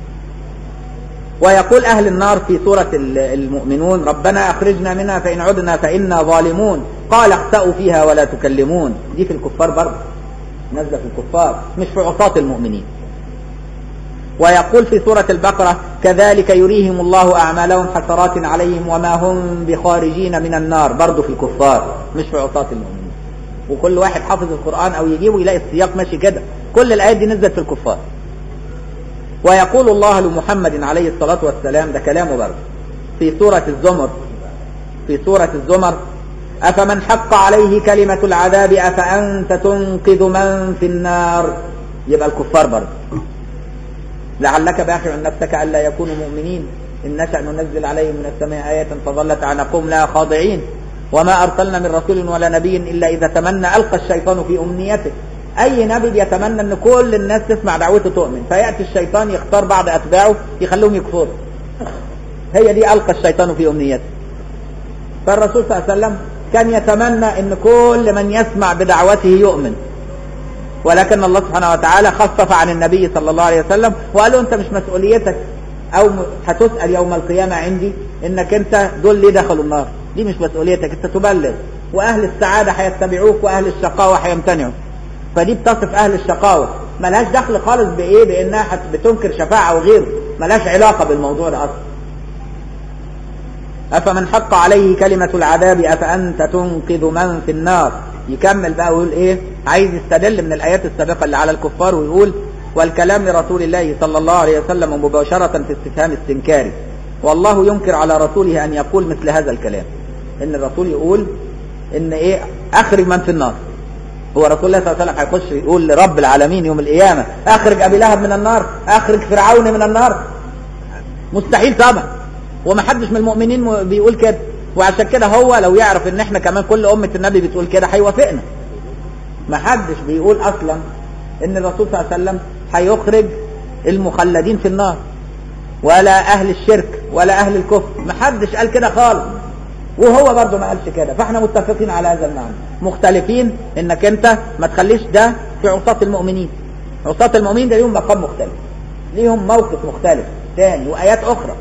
ويقول اهل النار في سوره ال- المؤمنون ربنا اخرجنا منها فان عدنا فانا ظالمون قال اخسأوا فيها ولا تكلمون دي في الكفار برضه نازله في الكفار مش في عصاة المؤمنين ويقول في سورة البقرة كذلك يريهم الله أعمالهم حسرات عليهم وما هم بخارجين من النار برضو في الكفار مش في عصاة المؤمنين وكل واحد حافظ القرآن أو يجيبه يلاقي السياق ماشي كده كل الآيات دي نزلت في الكفار ويقول الله لمحمد عليه الصلاة والسلام ده كلامه برضه في سورة الزمر في سورة الزمر أفمن حق عليه كلمة العذاب أفأنت تنقذ من في النار يبقى الكفار برضه لعلك باخع نفسك ألا يكونوا مؤمنين إن نشأ ننزل عليهم من السماء آية فظلت أعناقهم لها خاضعين وما أرسلنا من رسول ولا نبي إلا إذا تمنى ألقى الشيطان في أمنيته أي نبي بيتمنى أن كل الناس تسمع دعوته تؤمن فيأتي الشيطان يختار بعض أتباعه يخلوهم يكفروا هي دي ألقى الشيطان في أمنيته فالرسول صلى الله عليه وسلم كان يتمنى أن كل من يسمع بدعوته يؤمن ولكن الله سبحانه وتعالى خفف عن النبي صلى الله عليه وسلم وقال له انت مش مسؤوليتك او م- هتسأل يوم القيامة عندي انك انت دول ليه دخلوا النار دي مش مسؤوليتك انت تبلغ واهل السعادة هيتبعوك واهل الشقاوة هيمتنعوا فدي بتصف اهل الشقاوة ملهاش دخل خالص بايه بانها هت- بتنكر شفاعة وغيره ملهاش علاقة بالموضوع ده اصلا أفمن حق عليه كلمة العذاب أفأنت تنقذ من في النار يكمل بقى ويقول إيه عايز يستدل من الآيات السابقة اللي على الكفار ويقول والكلام لرسول الله صلى الله عليه وسلم مباشرة في استفهام استنكاري والله ينكر على رسوله أن يقول مثل هذا الكلام إن الرسول يقول إن إيه أخرج من في النار هو رسول الله صلى الله عليه وسلم هيخش يقول لرب العالمين يوم القيامة أخرج أبي لهب من النار أخرج فرعون من النار مستحيل طبعا ومحدش من المؤمنين م- بيقول كده وعشان كده هو لو يعرف ان احنا كمان كل امة النبي بتقول كده هيوافقنا محدش بيقول اصلا ان الرسول صلى الله عليه وسلم هيخرج المخلدين في النار ولا اهل الشرك ولا اهل الكفر محدش قال كده خالص وهو برضه ما قالش كده فاحنا متفقين على هذا المعنى مختلفين انك انت ما تخليش ده في عصاة المؤمنين عصاة المؤمنين ده ليهم مقام مختلف ليهم موقف مختلف تاني وايات اخرى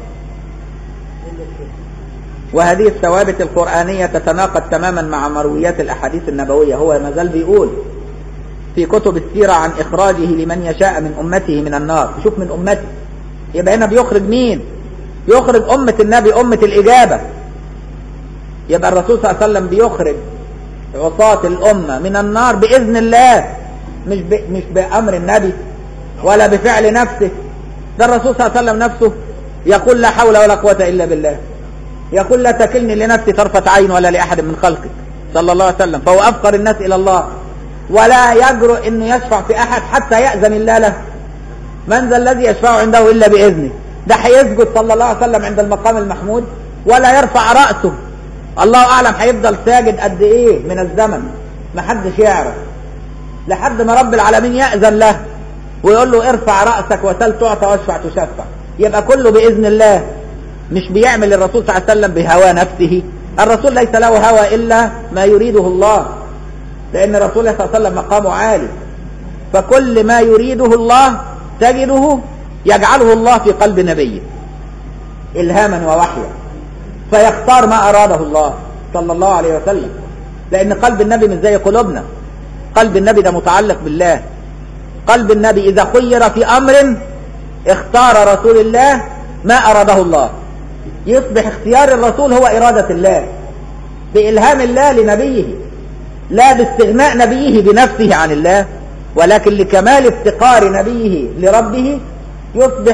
وهذه الثوابت القرآنية تتناقض تماما مع مرويات الأحاديث النبوية هو ما زال بيقول في كتب السيرة عن إخراجه لمن يشاء من أمته من النار شوف من أمته يبقى هنا بيخرج مين يخرج أمة النبي أمة الإجابة يبقى الرسول صلى الله عليه وسلم بيخرج عصاة الأمة من النار بإذن الله مش ب... مش بأمر النبي ولا بفعل نفسه ده الرسول صلى الله عليه وسلم نفسه يقول لا حول ولا قوة إلا بالله يقول لا تكلني لنفسي طرفة عين ولا لأحد من خلقك صلى الله عليه وسلم فهو أفقر الناس إلى الله ولا يجرؤ أنه يشفع في أحد حتى يأذن الله له من ذا الذي يشفع عنده إلا بإذنه ده هيسجد صلى الله عليه وسلم عند المقام المحمود ولا يرفع رأسه الله أعلم هيفضل ساجد قد إيه من الزمن محدش يعرف لحد ما رب العالمين يأذن له ويقول له ارفع رأسك وسل تعطى واشفع تشفع يبقى كله بإذن الله مش بيعمل الرسول صلى الله عليه وسلم بهوى نفسه الرسول ليس له هوى إلا ما يريده الله لأن الرسول صلى الله عليه وسلم مقامه عالي فكل ما يريده الله تجده يجعله الله في قلب نبيه إلهاما ووحيا فيختار ما أراده الله صلى الله عليه وسلم لأن قلب النبي مش زي قلوبنا قلب النبي ده متعلق بالله قلب النبي إذا خير في أمر اختار رسول الله ما أراده الله يصبح اختيار الرسول هو إرادة الله بإلهام الله لنبيه لا باستغناء نبيه بنفسه عن الله ولكن لكمال افتقار نبيه لربه يصبح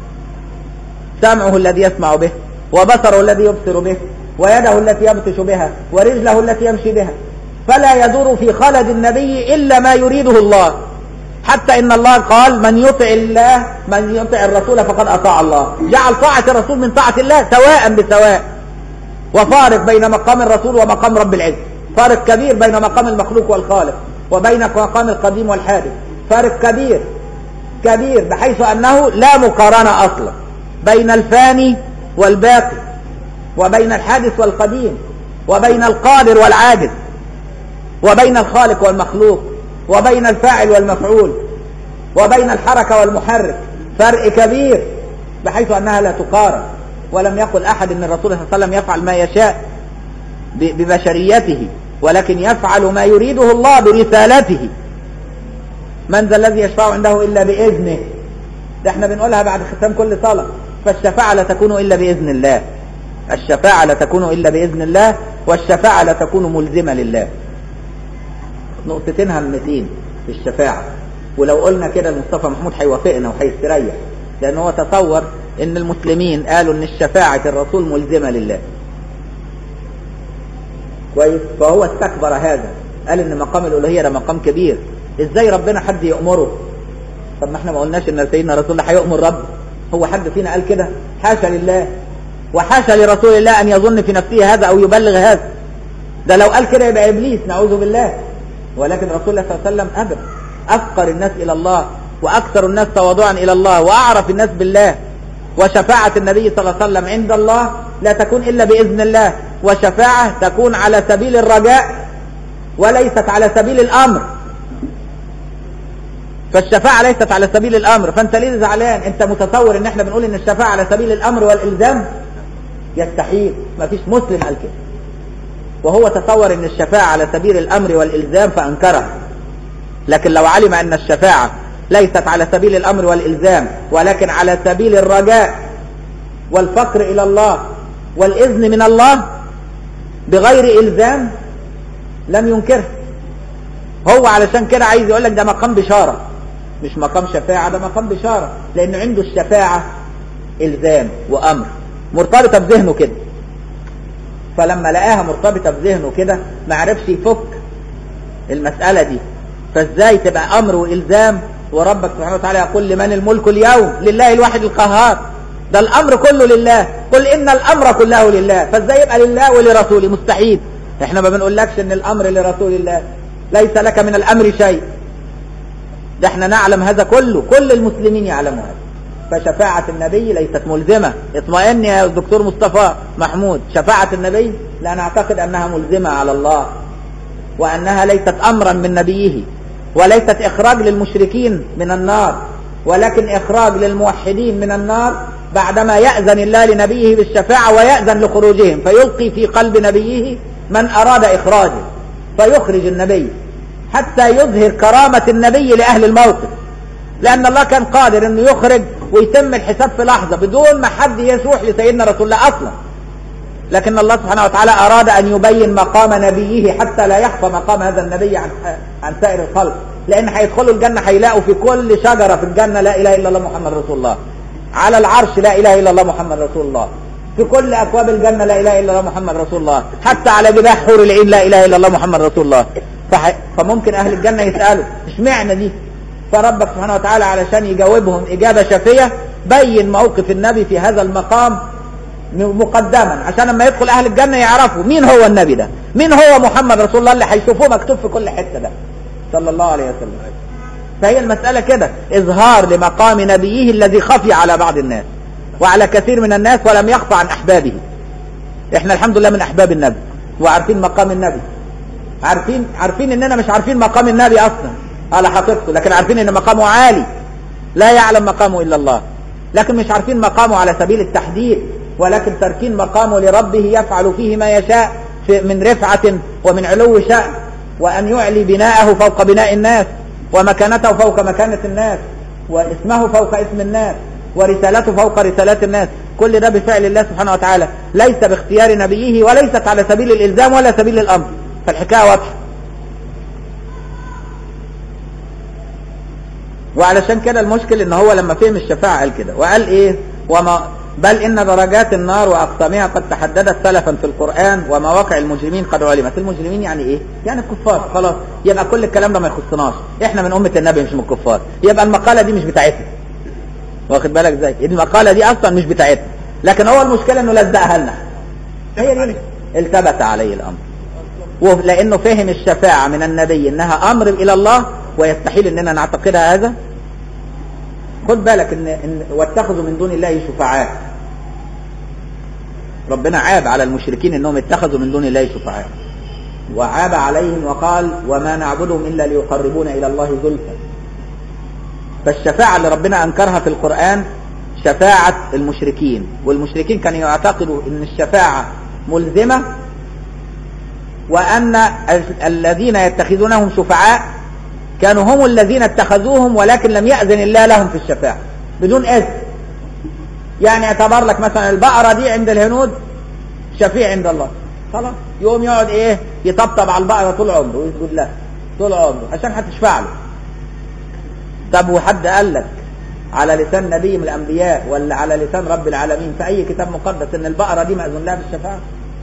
سمعه الذي يسمع به وبصره الذي يبصر به ويده التي يبطش بها ورجله التي يمشي بها فلا يدور في خلد النبي إلا ما يريده الله حتى إن الله قال من يطع الله من يطع الرسول فقد أطاع الله جعل طاعة الرسول من طاعة الله سواء بسواء وفارق بين مقام الرسول ومقام رب العزة فارق كبير بين مقام المخلوق والخالق وبين مقام القديم والحادث فارق كبير كبير بحيث أنه لا مقارنة أصلا بين الفاني والباقي وبين الحادث والقديم وبين القادر والعاجز وبين الخالق والمخلوق وبين الفاعل والمفعول وبين الحركة والمحرك فرق كبير بحيث أنها لا تقارن ولم يقل أحد أن الرسول صلى الله عليه وسلم يفعل ما يشاء ببشريته ولكن يفعل ما يريده الله برسالته من ذا الذي يشفع عنده إلا بإذنه ده احنا بنقولها بعد ختام كل صلاة فالشفاعة لا تكون إلا بإذن الله الشفاعة لا تكون إلا بإذن الله والشفاعة لا تكون ملزمة لله نقطتين هامتين في الشفاعة ولو قلنا كده المصطفى محمود هيوافقنا وهيستريح لأن هو تصور إن المسلمين قالوا إن الشفاعة الرسول ملزمة لله كويس فهو استكبر هذا قال إن مقام الألوهية ده مقام كبير إزاي ربنا حد يأمره طب ما احنا ما قلناش إن سيدنا رسول الله هيأمر رب هو حد فينا قال كده حاشا لله وحاشا لرسول الله أن يظن في نفسه هذا أو يبلغ هذا ده لو قال كده يبقى إبليس نعوذ بالله ولكن رسول الله صلى الله عليه وسلم أبدا أفقر الناس إلى الله وأكثر الناس تواضعا إلى الله وأعرف الناس بالله وشفاعة النبي صلى الله عليه وسلم عند الله لا تكون إلا بإذن الله وشفاعة تكون على سبيل الرجاء وليست على سبيل الأمر فالشفاعة ليست على سبيل الأمر فأنت ليه زعلان أنت متصور إن إحنا بنقول إن الشفاعة على سبيل الأمر والإلزام يستحيل ما فيش مسلم قال كده وهو تصور ان الشفاعة على سبيل الامر والالزام فانكرها لكن لو علم ان الشفاعة ليست على سبيل الامر والالزام ولكن على سبيل الرجاء والفقر الى الله والاذن من الله بغير الزام لم ينكره هو علشان كده عايز يقول لك ده مقام بشارة مش مقام شفاعة ده مقام بشارة لان عنده الشفاعة الزام وامر مرتبطة بذهنه كده فلما لقاها مرتبطة بذهنه كده ما عرفش يفك المسألة دي فازاي تبقى امر والزام وربك سبحانه وتعالى يقول لمن الملك اليوم لله الواحد القهار ده الامر كله لله قل ان الامر كله لله فازاي يبقى لله ولرسوله مستحيل احنا ما بنقولكش ان الامر لرسول الله ليس لك من الامر شيء ده احنا نعلم هذا كله كل المسلمين يعلموا هذا فشفاعة النبي ليست ملزمة اطمئن يا دكتور مصطفى محمود شفاعة النبي لا نعتقد أنها ملزمة على الله وأنها ليست أمرا من نبيه وليست إخراج للمشركين من النار ولكن إخراج للموحدين من النار بعدما يأذن الله لنبيه بالشفاعة ويأذن لخروجهم فيلقي في قلب نبيه من أراد إخراجه فيخرج النبي حتى يظهر كرامة النبي لأهل الموقف لأن الله كان قادر أنه يخرج ويتم الحساب في لحظة بدون ما حد يسوح لسيدنا رسول الله أصلا لكن الله سبحانه وتعالى أراد أن يبين مقام نبيه حتى لا يخفى مقام هذا النبي عن عن سائر الخلق لأن هيدخلوا الجنة هيلاقوا في كل شجرة في الجنة لا إله إلا الله محمد رسول الله على العرش لا إله إلا الله محمد رسول الله في كل ابواب الجنه لا اله الا الله محمد رسول الله حتى على جباه حور العين لا اله الا الله محمد رسول الله فح... فممكن اهل الجنه يسالوا اشمعنى دي فربك سبحانه وتعالى علشان يجاوبهم اجابه شافيه بين موقف النبي في هذا المقام مقدما عشان لما يدخل اهل الجنه يعرفوا مين هو النبي ده مين هو محمد رسول الله اللي هيشوفوه مكتوب في كل حته ده صلى الله عليه وسلم فهي المساله كده اظهار لمقام نبيه الذي خفي على بعض الناس وعلى كثير من الناس ولم يخفى عن احبابه احنا الحمد لله من احباب النبي وعارفين مقام النبي عارفين عارفين اننا مش عارفين مقام النبي اصلا على حقيقته لكن عارفين ان مقامه عالي لا يعلم مقامه الا الله لكن مش عارفين مقامه على سبيل التحديد ولكن تركين مقامه لربه يفعل فيه ما يشاء في من رفعة ومن علو شأن وأن يعلي بناءه فوق بناء الناس ومكانته فوق مكانة الناس واسمه فوق اسم الناس ورسالته فوق رسالات الناس كل ده بفعل الله سبحانه وتعالى ليس باختيار نبيه وليست على سبيل الإلزام ولا سبيل الأمر فالحكاية واضحة وعلشان كده المشكل ان هو لما فهم الشفاعة قال كده وقال ايه وما بل ان درجات النار واقسامها قد تحددت سلفا في القرآن ومواقع المجرمين قد علمت المجرمين يعني ايه يعني الكفار خلاص يبقى كل الكلام ده ما يخصناش احنا من امة النبي مش من الكفار يبقى المقالة دي مش بتاعتنا واخد بالك ازاي المقالة دي اصلا مش بتاعتنا لكن هو المشكلة انه لزقها لنا هي دي التبت عليه الامر ولانه فهم الشفاعة من النبي انها امر الى الله ويستحيل اننا نعتقدها هذا خد بالك ان, إن واتخذوا من دون الله شفعاء ربنا عاب على المشركين انهم اتخذوا من دون الله شفعاء وعاب عليهم وقال وما نعبدهم الا ليقربونا الى الله زلفى فالشفاعة اللي ربنا انكرها في القرآن شفاعة المشركين والمشركين كانوا يعتقدوا ان الشفاعة ملزمة وان الذين يتخذونهم شفعاء كانوا هم الذين اتخذوهم ولكن لم يأذن الله لهم في الشفاعة بدون إذن يعني اعتبر لك مثلا البقرة دي عند الهنود شفيع عند الله خلاص يقوم يقعد ايه يطبطب على البقرة طول عمره ويسجد لها طول عمره عشان هتشفع له طب وحد قال لك على لسان نبي من الانبياء ولا على لسان رب العالمين في اي كتاب مقدس ان البقرة دي مأذون لها بالشفاعة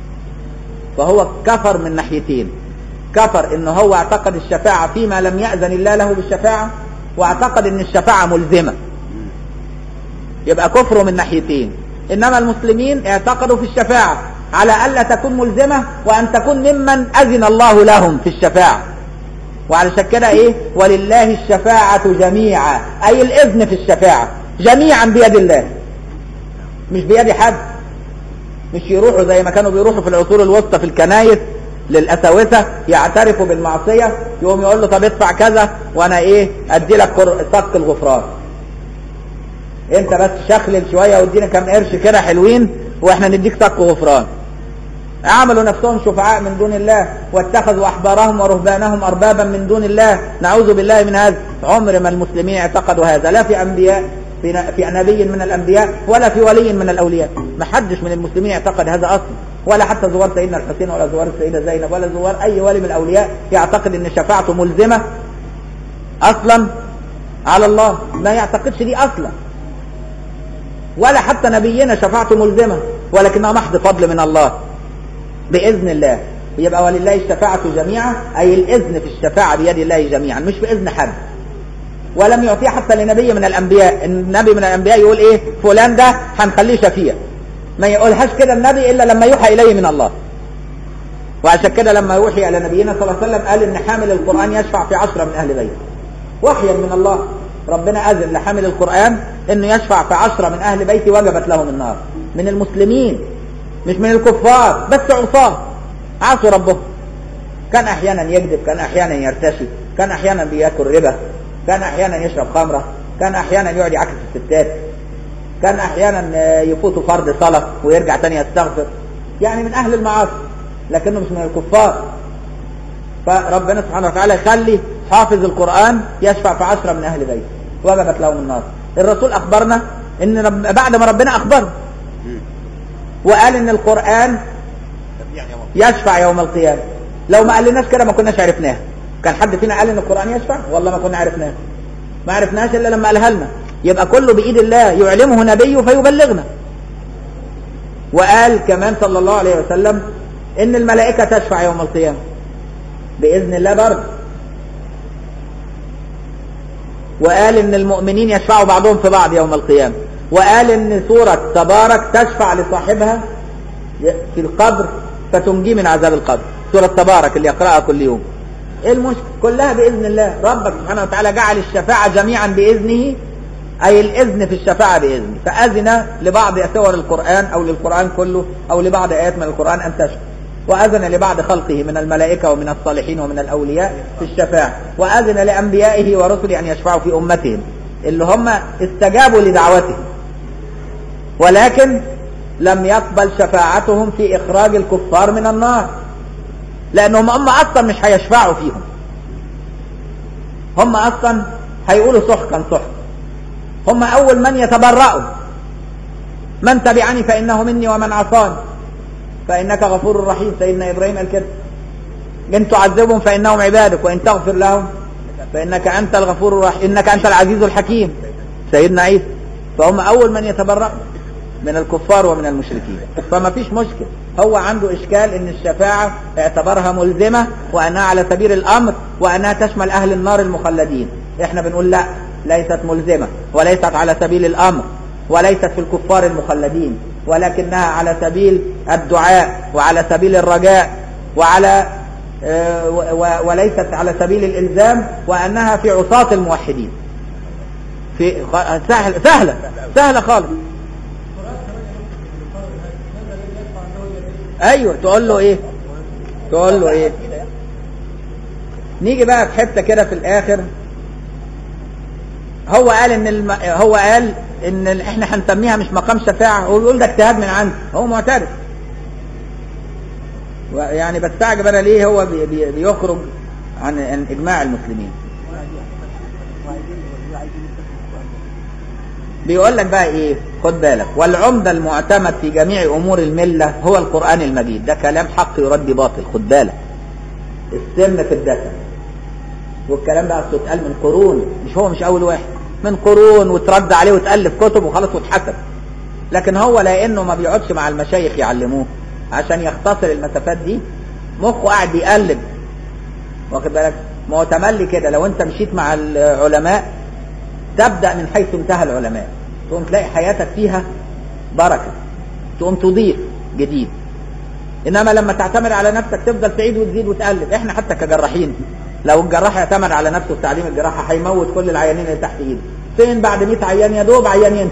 فهو كفر من ناحيتين كفر ان هو اعتقد الشفاعة فيما لم يأذن الله له بالشفاعة واعتقد ان الشفاعة ملزمة يبقى كفره من ناحيتين انما المسلمين اعتقدوا في الشفاعة على الا تكون ملزمة وان تكون ممن اذن الله لهم في الشفاعة وعلشان كده ايه ولله الشفاعة جميعا اي الاذن في الشفاعة جميعا بيد الله مش بيد حد مش يروحوا زي ما كانوا بيروحوا في العصور الوسطى في الكنايس للأساوسة يعترفوا بالمعصية يقوم يقول له طب ادفع كذا وانا ايه ادي لك صك الغفران انت بس شخلل شوية وادينا كام قرش كده حلوين واحنا نديك صك غفران عملوا نفسهم شفعاء من دون الله واتخذوا احبارهم ورهبانهم اربابا من دون الله نعوذ بالله من هذا عمر ما المسلمين اعتقدوا هذا لا في انبياء في في نبي من الانبياء ولا في ولي من الاولياء ما حدش من المسلمين اعتقد هذا اصلا ولا حتى زوار سيدنا الحسين ولا زوار السيدة زينب ولا زوار اي ولي من الاولياء يعتقد ان شفاعته ملزمة اصلا على الله ما يعتقدش دي اصلا ولا حتى نبينا شفاعته ملزمة ولكنها محض فضل من الله بإذن الله يبقى ولله الشفاعة جميعا أي الإذن في الشفاعة بيد الله جميعا مش بإذن حد ولم يعطيه حتى لنبي من الأنبياء النبي من الأنبياء يقول إيه فلان ده هنخليه شفيع ما يقولهاش كده النبي إلا لما يوحى إليه من الله وعشان كده لما يوحي على نبينا صلى الله عليه وسلم قال إن حامل القرآن يشفع في عشرة من أهل بيته وحيا من الله ربنا أذن لحامل القرآن إنه يشفع في عشرة من أهل بيتي وجبت لهم النار من المسلمين مش من الكفار بس عصاه عصوا ربهم كان أحيانا يكذب كان أحيانا يرتشي كان أحيانا بياكل ربا كان أحيانا يشرب خمرة كان أحيانا يقعد يعكس الستات كان أحيانا يفوت فرض صلاة ويرجع تاني يستغفر يعني من أهل المعاصي لكنه مش من الكفار فربنا سبحانه وتعالى يخلي حافظ القرآن يشفع في عشرة من أهل بيته وجبت لهم النار الرسول أخبرنا إن رب بعد ما ربنا أخبرنا وقال إن القرآن يشفع يوم القيامة لو ما قالناش كده ما كناش عرفناها كان حد فينا قال إن القرآن يشفع والله ما كنا عرفناها ما عرفناش إلا لما قالها لنا يبقى كله بإيد الله يعلمه نبيه فيبلغنا وقال كمان صلى الله عليه وسلم ان الملائكة تشفع يوم القيامة بإذن الله برضه وقال ان المؤمنين يشفعوا بعضهم في بعض يوم القيامة وقال ان سورة تبارك تشفع لصاحبها في القبر فتنجي من عذاب القبر سورة تبارك اللي يقرأها كل يوم ايه المشكلة كلها بإذن الله ربك سبحانه وتعالى جعل الشفاعة جميعا بإذنه أي الإذن في الشفاعة بإذنه فأذن لبعض سور القرآن أو للقرآن كله أو لبعض آيات من القرآن أن تشفع وأذن لبعض خلقه من الملائكة ومن الصالحين ومن الأولياء في الشفاعة وأذن لأنبيائه ورسله أن يشفعوا في أمتهم اللي هم استجابوا لدعوته ولكن لم يقبل شفاعتهم في إخراج الكفار من النار لأنهم هم أصلا مش هيشفعوا فيهم هم أصلا هيقولوا سحقا سحقا هم أول من يتبرأوا من تبعني فإنه مني ومن عصاني فإنك غفور رحيم سيدنا إبراهيم قال كده إن تعذبهم فإنهم عبادك وإن تغفر لهم فإنك أنت الغفور الرحيم إنك أنت العزيز الحكيم سيدنا عيسى فهم أول من يتبرأ من الكفار ومن المشركين فما فيش مشكل هو عنده إشكال إن الشفاعة اعتبرها ملزمة وأنها على سبيل الأمر وأنها تشمل أهل النار المخلدين إحنا بنقول لا ليست ملزمة وليست على سبيل الأمر وليست في الكفار المخلدين ولكنها على سبيل الدعاء وعلى سبيل الرجاء وعلى وليست على سبيل الإلزام وأنها في عصاة الموحدين في سهل سهلة سهلة خالص ايوه تقول له ايه تقول له ايه نيجي بقى في حته كده في الاخر هو قال ان الم... هو قال ان احنا هنسميها مش مقام شفاعه هو بيقول ده اجتهاد من عنده هو معترف يعني بستعجب انا ليه هو بي... بي... بيخرج عن... عن اجماع المسلمين بيقول لك بقى ايه خد بالك والعمدة المعتمد في جميع امور الملة هو القرآن المجيد ده كلام حق يرد باطل خد بالك السم في الدسم والكلام ده اصله اتقال من قرون مش هو مش اول واحد من قرون وترد عليه وتألف كتب وخلاص واتحسب لكن هو لانه ما بيقعدش مع المشايخ يعلموه عشان يختصر المسافات دي مخه قاعد بيقلب واخد بالك ما هو تملي كده لو انت مشيت مع العلماء تبدأ من حيث انتهى العلماء تقوم تلاقي حياتك فيها بركة تقوم تضيف جديد انما لما تعتمد على نفسك تفضل تعيد وتزيد وتقلب احنا حتى كجراحين لو الجراح يعتمد على نفسه في تعليم الجراحة هيموت كل العيانين اللي تحت ايده فين بعد 100 عيان يا دوب عيان ينسى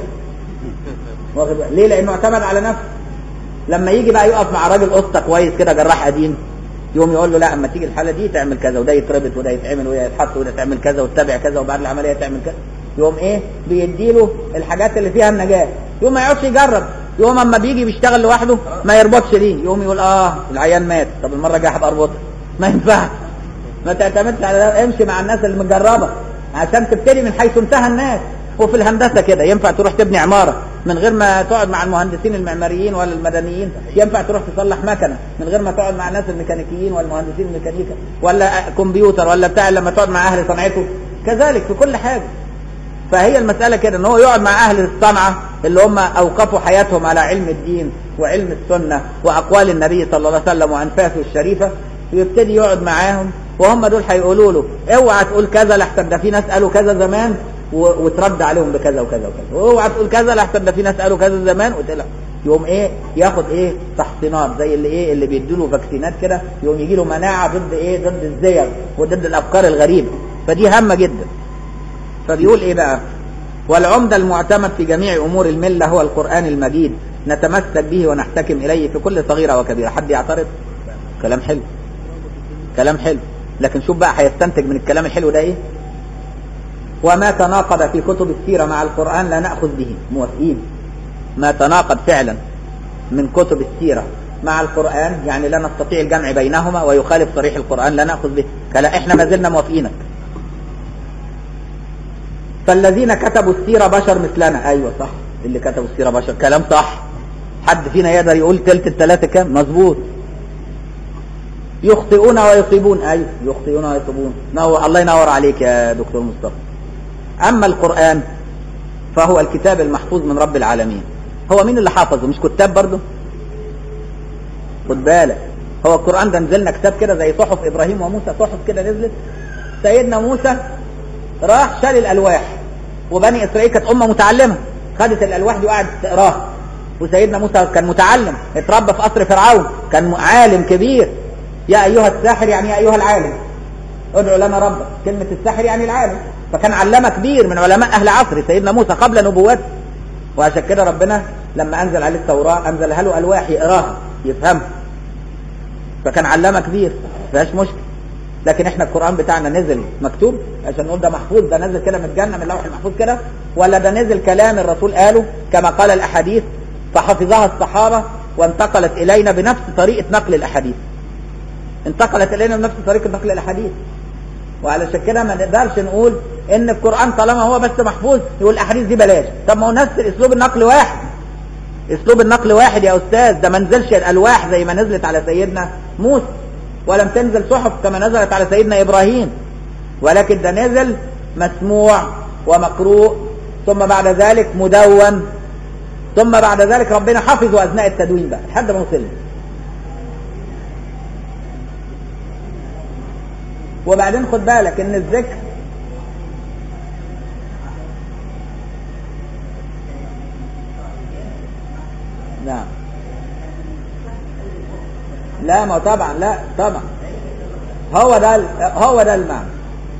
واخد ليه لانه اعتمد على نفسه لما يجي بقى يقف مع راجل قسطه كويس كده جراح قديم يقوم يقول له لا اما تيجي الحاله دي تعمل كذا وده يتربط وده يتعمل وده يتحط وده تعمل كذا وتتابع كذا وبعد العمليه تعمل كذا يقوم ايه بيديله الحاجات اللي فيها النجاة يقوم ما يقعدش يجرب يقوم اما بيجي بيشتغل لوحده ما يربطش ليه يقوم يقول اه العيان مات طب المره الجايه هبقى اربطه ما ينفعش ما تعتمدش على ده امشي مع الناس اللي متجربه عشان تبتدي من حيث انتهى الناس وفي الهندسه كده ينفع تروح تبني عماره من غير ما تقعد مع المهندسين المعماريين ولا المدنيين ينفع تروح تصلح مكنه من غير ما تقعد مع الناس الميكانيكيين ولا المهندسين الميكانيكا ولا كمبيوتر ولا بتاع لما تقعد مع اهل صنعته كذلك في كل حاجه فهي المسألة كده ان هو يقعد مع اهل الصنعة اللي هم اوقفوا حياتهم على علم الدين وعلم السنة واقوال النبي صلى الله عليه وسلم وانفاسه الشريفة ويبتدي يقعد معاهم وهم دول هيقولوا له اوعى تقول كذا لحسن ده في ناس قالوا كذا زمان وترد عليهم بكذا وكذا وكذا واوعى تقول كذا لحسن ده في ناس قالوا كذا زمان وتقول يقوم ايه ياخد ايه تحصينات زي اللي ايه اللي بيدوا له فاكسينات كده يقوم يجي له مناعه ضد ايه ضد الزيغ وضد الافكار الغريبه فدي هامه جدا فبيقول ايه بقى والعمدة المعتمد في جميع امور الملة هو القرآن المجيد نتمسك به ونحتكم اليه في كل صغيرة وكبيرة حد يعترض كلام حلو كلام حلو لكن شوف بقى هيستنتج من الكلام الحلو ده ايه وما تناقض في كتب السيرة مع القرآن لا نأخذ به موافقين ما تناقض فعلا من كتب السيرة مع القرآن يعني لا نستطيع الجمع بينهما ويخالف صريح القرآن لا نأخذ به كلا احنا ما زلنا موافقينك فالذين كتبوا السيرة بشر مثلنا ايوه صح اللي كتبوا السيرة بشر كلام صح حد فينا يقدر يقول تلت التلاتة كام مظبوط يخطئون ويصيبون ايوه يخطئون ويصيبون نور الله ينور عليك يا دكتور مصطفى اما القرآن فهو الكتاب المحفوظ من رب العالمين هو مين اللي حافظه مش كتاب برضه خد بالك هو القرآن ده نزلنا كتاب كده زي صحف إبراهيم وموسى صحف كده نزلت سيدنا موسى راح شال الألواح وبني إسرائيل كانت أمة متعلمة خدت الألواح دي وقعدت تقراها وسيدنا موسى كان متعلم اتربى في قصر فرعون كان عالم كبير يا أيها الساحر يعني يا أيها العالم ادعو لنا ربك كلمة الساحر يعني العالم فكان علامة كبير من علماء أهل عصره سيدنا موسى قبل نبوته وعشان كده ربنا لما أنزل عليه التوراة أنزلها له ألواح يقراها يفهمها فكان علامة كبير فيهاش مشكلة لكن احنا القرآن بتاعنا نزل مكتوب عشان نقول ده محفوظ ده نزل كده من الجنة من اللوح المحفوظ كده ولا ده نزل كلام الرسول قاله كما قال الأحاديث فحفظها الصحابة وانتقلت إلينا بنفس طريقة نقل الأحاديث انتقلت إلينا بنفس طريقة نقل الأحاديث وعلشان كده ما نقدرش نقول ان القرآن طالما هو بس محفوظ يقول الأحاديث دي بلاش طب ما هو نفس اسلوب النقل واحد اسلوب النقل واحد يا استاذ ده ما نزلش الالواح زي ما نزلت على سيدنا موسى ولم تنزل صحف كما نزلت على سيدنا ابراهيم ولكن ده نزل مسموع ومقروء ثم بعد ذلك مدون ثم بعد ذلك ربنا حفظه اثناء التدوين بقى لحد ما وصل وبعدين خد بالك ان الذكر نعم لا ما طبعا لا طبعا هو ده هو ده المعنى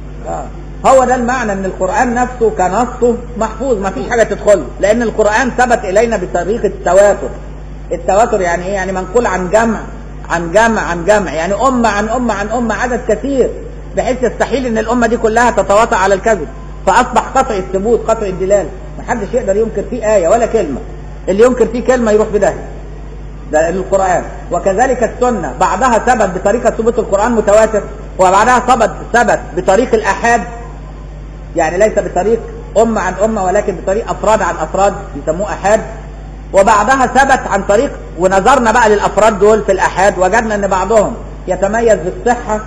هو ده المعنى ان القرآن نفسه كنصه محفوظ ما فيش حاجة تدخله لان القرآن ثبت الينا بطريقة التواتر التواتر يعني ايه يعني منقول عن جمع عن جمع عن جمع يعني أمة عن أمة عن أمة عدد كثير بحيث يستحيل ان الأمة دي كلها تتواطأ على الكذب فأصبح قطع الثبوت قطع الدلالة محدش يقدر ينكر فيه آية ولا كلمة اللي ينكر فيه كلمة يروح في داهية ده القرآن وكذلك السنة بعضها ثبت بطريقة ثبوت القرآن متواتر وبعدها ثبت ثبت بطريق الأحاد يعني ليس بطريق أمة عن أمة ولكن بطريق أفراد عن أفراد يسموه أحاد وبعضها ثبت عن طريق ونظرنا بقى للأفراد دول في الأحاد وجدنا أن بعضهم يتميز بالصحة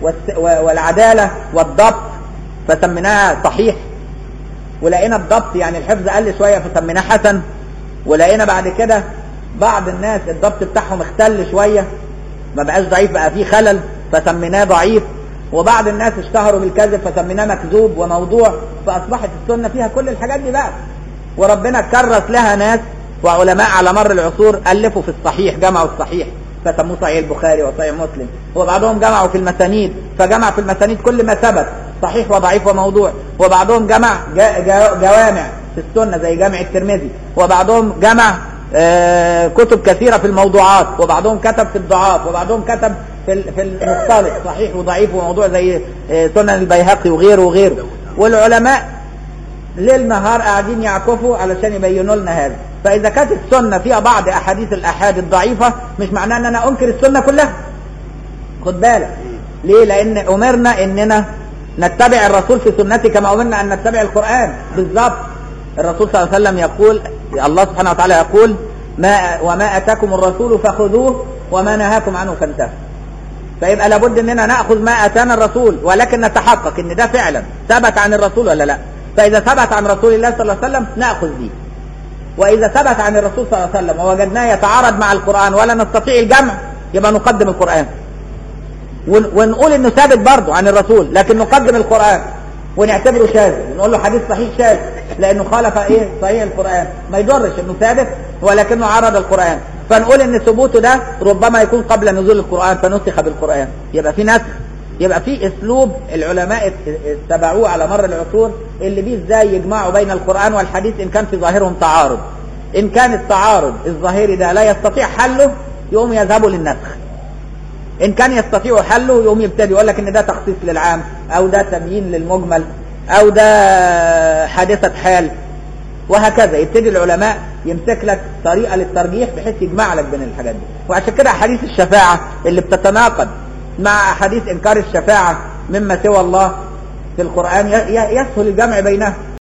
والعدالة والضبط فسميناها صحيح ولقينا الضبط يعني الحفظ قل شوية فسميناه حسن ولقينا بعد كده بعض الناس الضبط بتاعهم اختل شوية ما بقاش ضعيف بقى فيه خلل فسميناه ضعيف وبعض الناس اشتهروا بالكذب فسميناه مكذوب وموضوع فأصبحت السنة فيها كل الحاجات دي بقى وربنا كرس لها ناس وعلماء على مر العصور ألفوا في الصحيح جمعوا الصحيح فسموه صحيح البخاري وصحيح مسلم وبعضهم جمعوا في المسانيد فجمع في المسانيد كل ما ثبت صحيح وضعيف وموضوع وبعضهم جمع جوامع في السنة زي جامع الترمذي وبعضهم جمع آه كتب كثيرة في الموضوعات وبعضهم كتب في الضعاف وبعضهم كتب في في المختلط صحيح وضعيف وموضوع زي آه سنن البيهقي وغيره وغيره والعلماء ليل نهار قاعدين يعكفوا علشان يبينوا لنا هذا فإذا كانت السنة فيها بعض أحاديث الأحاد الضعيفة مش معناه أن أنا أنكر السنة كلها خد بالك ليه لأن أمرنا أننا نتبع الرسول في سنته كما أمرنا أن نتبع القرآن بالضبط الرسول صلى الله عليه وسلم يقول الله سبحانه وتعالى يقول ما وما أتاكم الرسول فخذوه وما نهاكم عنه فانتهوا فيبقى لابد اننا ناخذ ما اتانا الرسول ولكن نتحقق ان ده فعلا ثبت عن الرسول ولا لا فاذا ثبت عن رسول الله صلى الله عليه وسلم ناخذ به واذا ثبت عن الرسول صلى الله عليه وسلم ووجدناه يتعارض مع القران ولا نستطيع الجمع يبقى نقدم القران ونقول انه ثابت برضه عن الرسول لكن نقدم القران ونعتبره شاذ نقول له حديث صحيح شاذ لانه خالف ايه صحيح القران ما يضرش انه ثابت ولكنه عرض القران فنقول ان ثبوته ده ربما يكون قبل نزول القران فنسخ بالقران يبقى في نسخ يبقى في اسلوب العلماء اتبعوه على مر العصور اللي بيه ازاي يجمعوا بين القران والحديث ان كان في ظاهرهم تعارض ان كان التعارض الظاهري ده لا يستطيع حله يقوم يذهبوا للنسخ ان كان يستطيع حله يقوم يبتدي يقول لك ان ده تخصيص للعام او ده تبيين للمجمل او ده حادثة حال وهكذا يبتدي العلماء يمسك لك طريقة للترجيح بحيث يجمع لك بين الحاجات دي وعشان كده احاديث الشفاعة اللي بتتناقض مع احاديث انكار الشفاعة مما سوى الله في القرآن يسهل الجمع بينها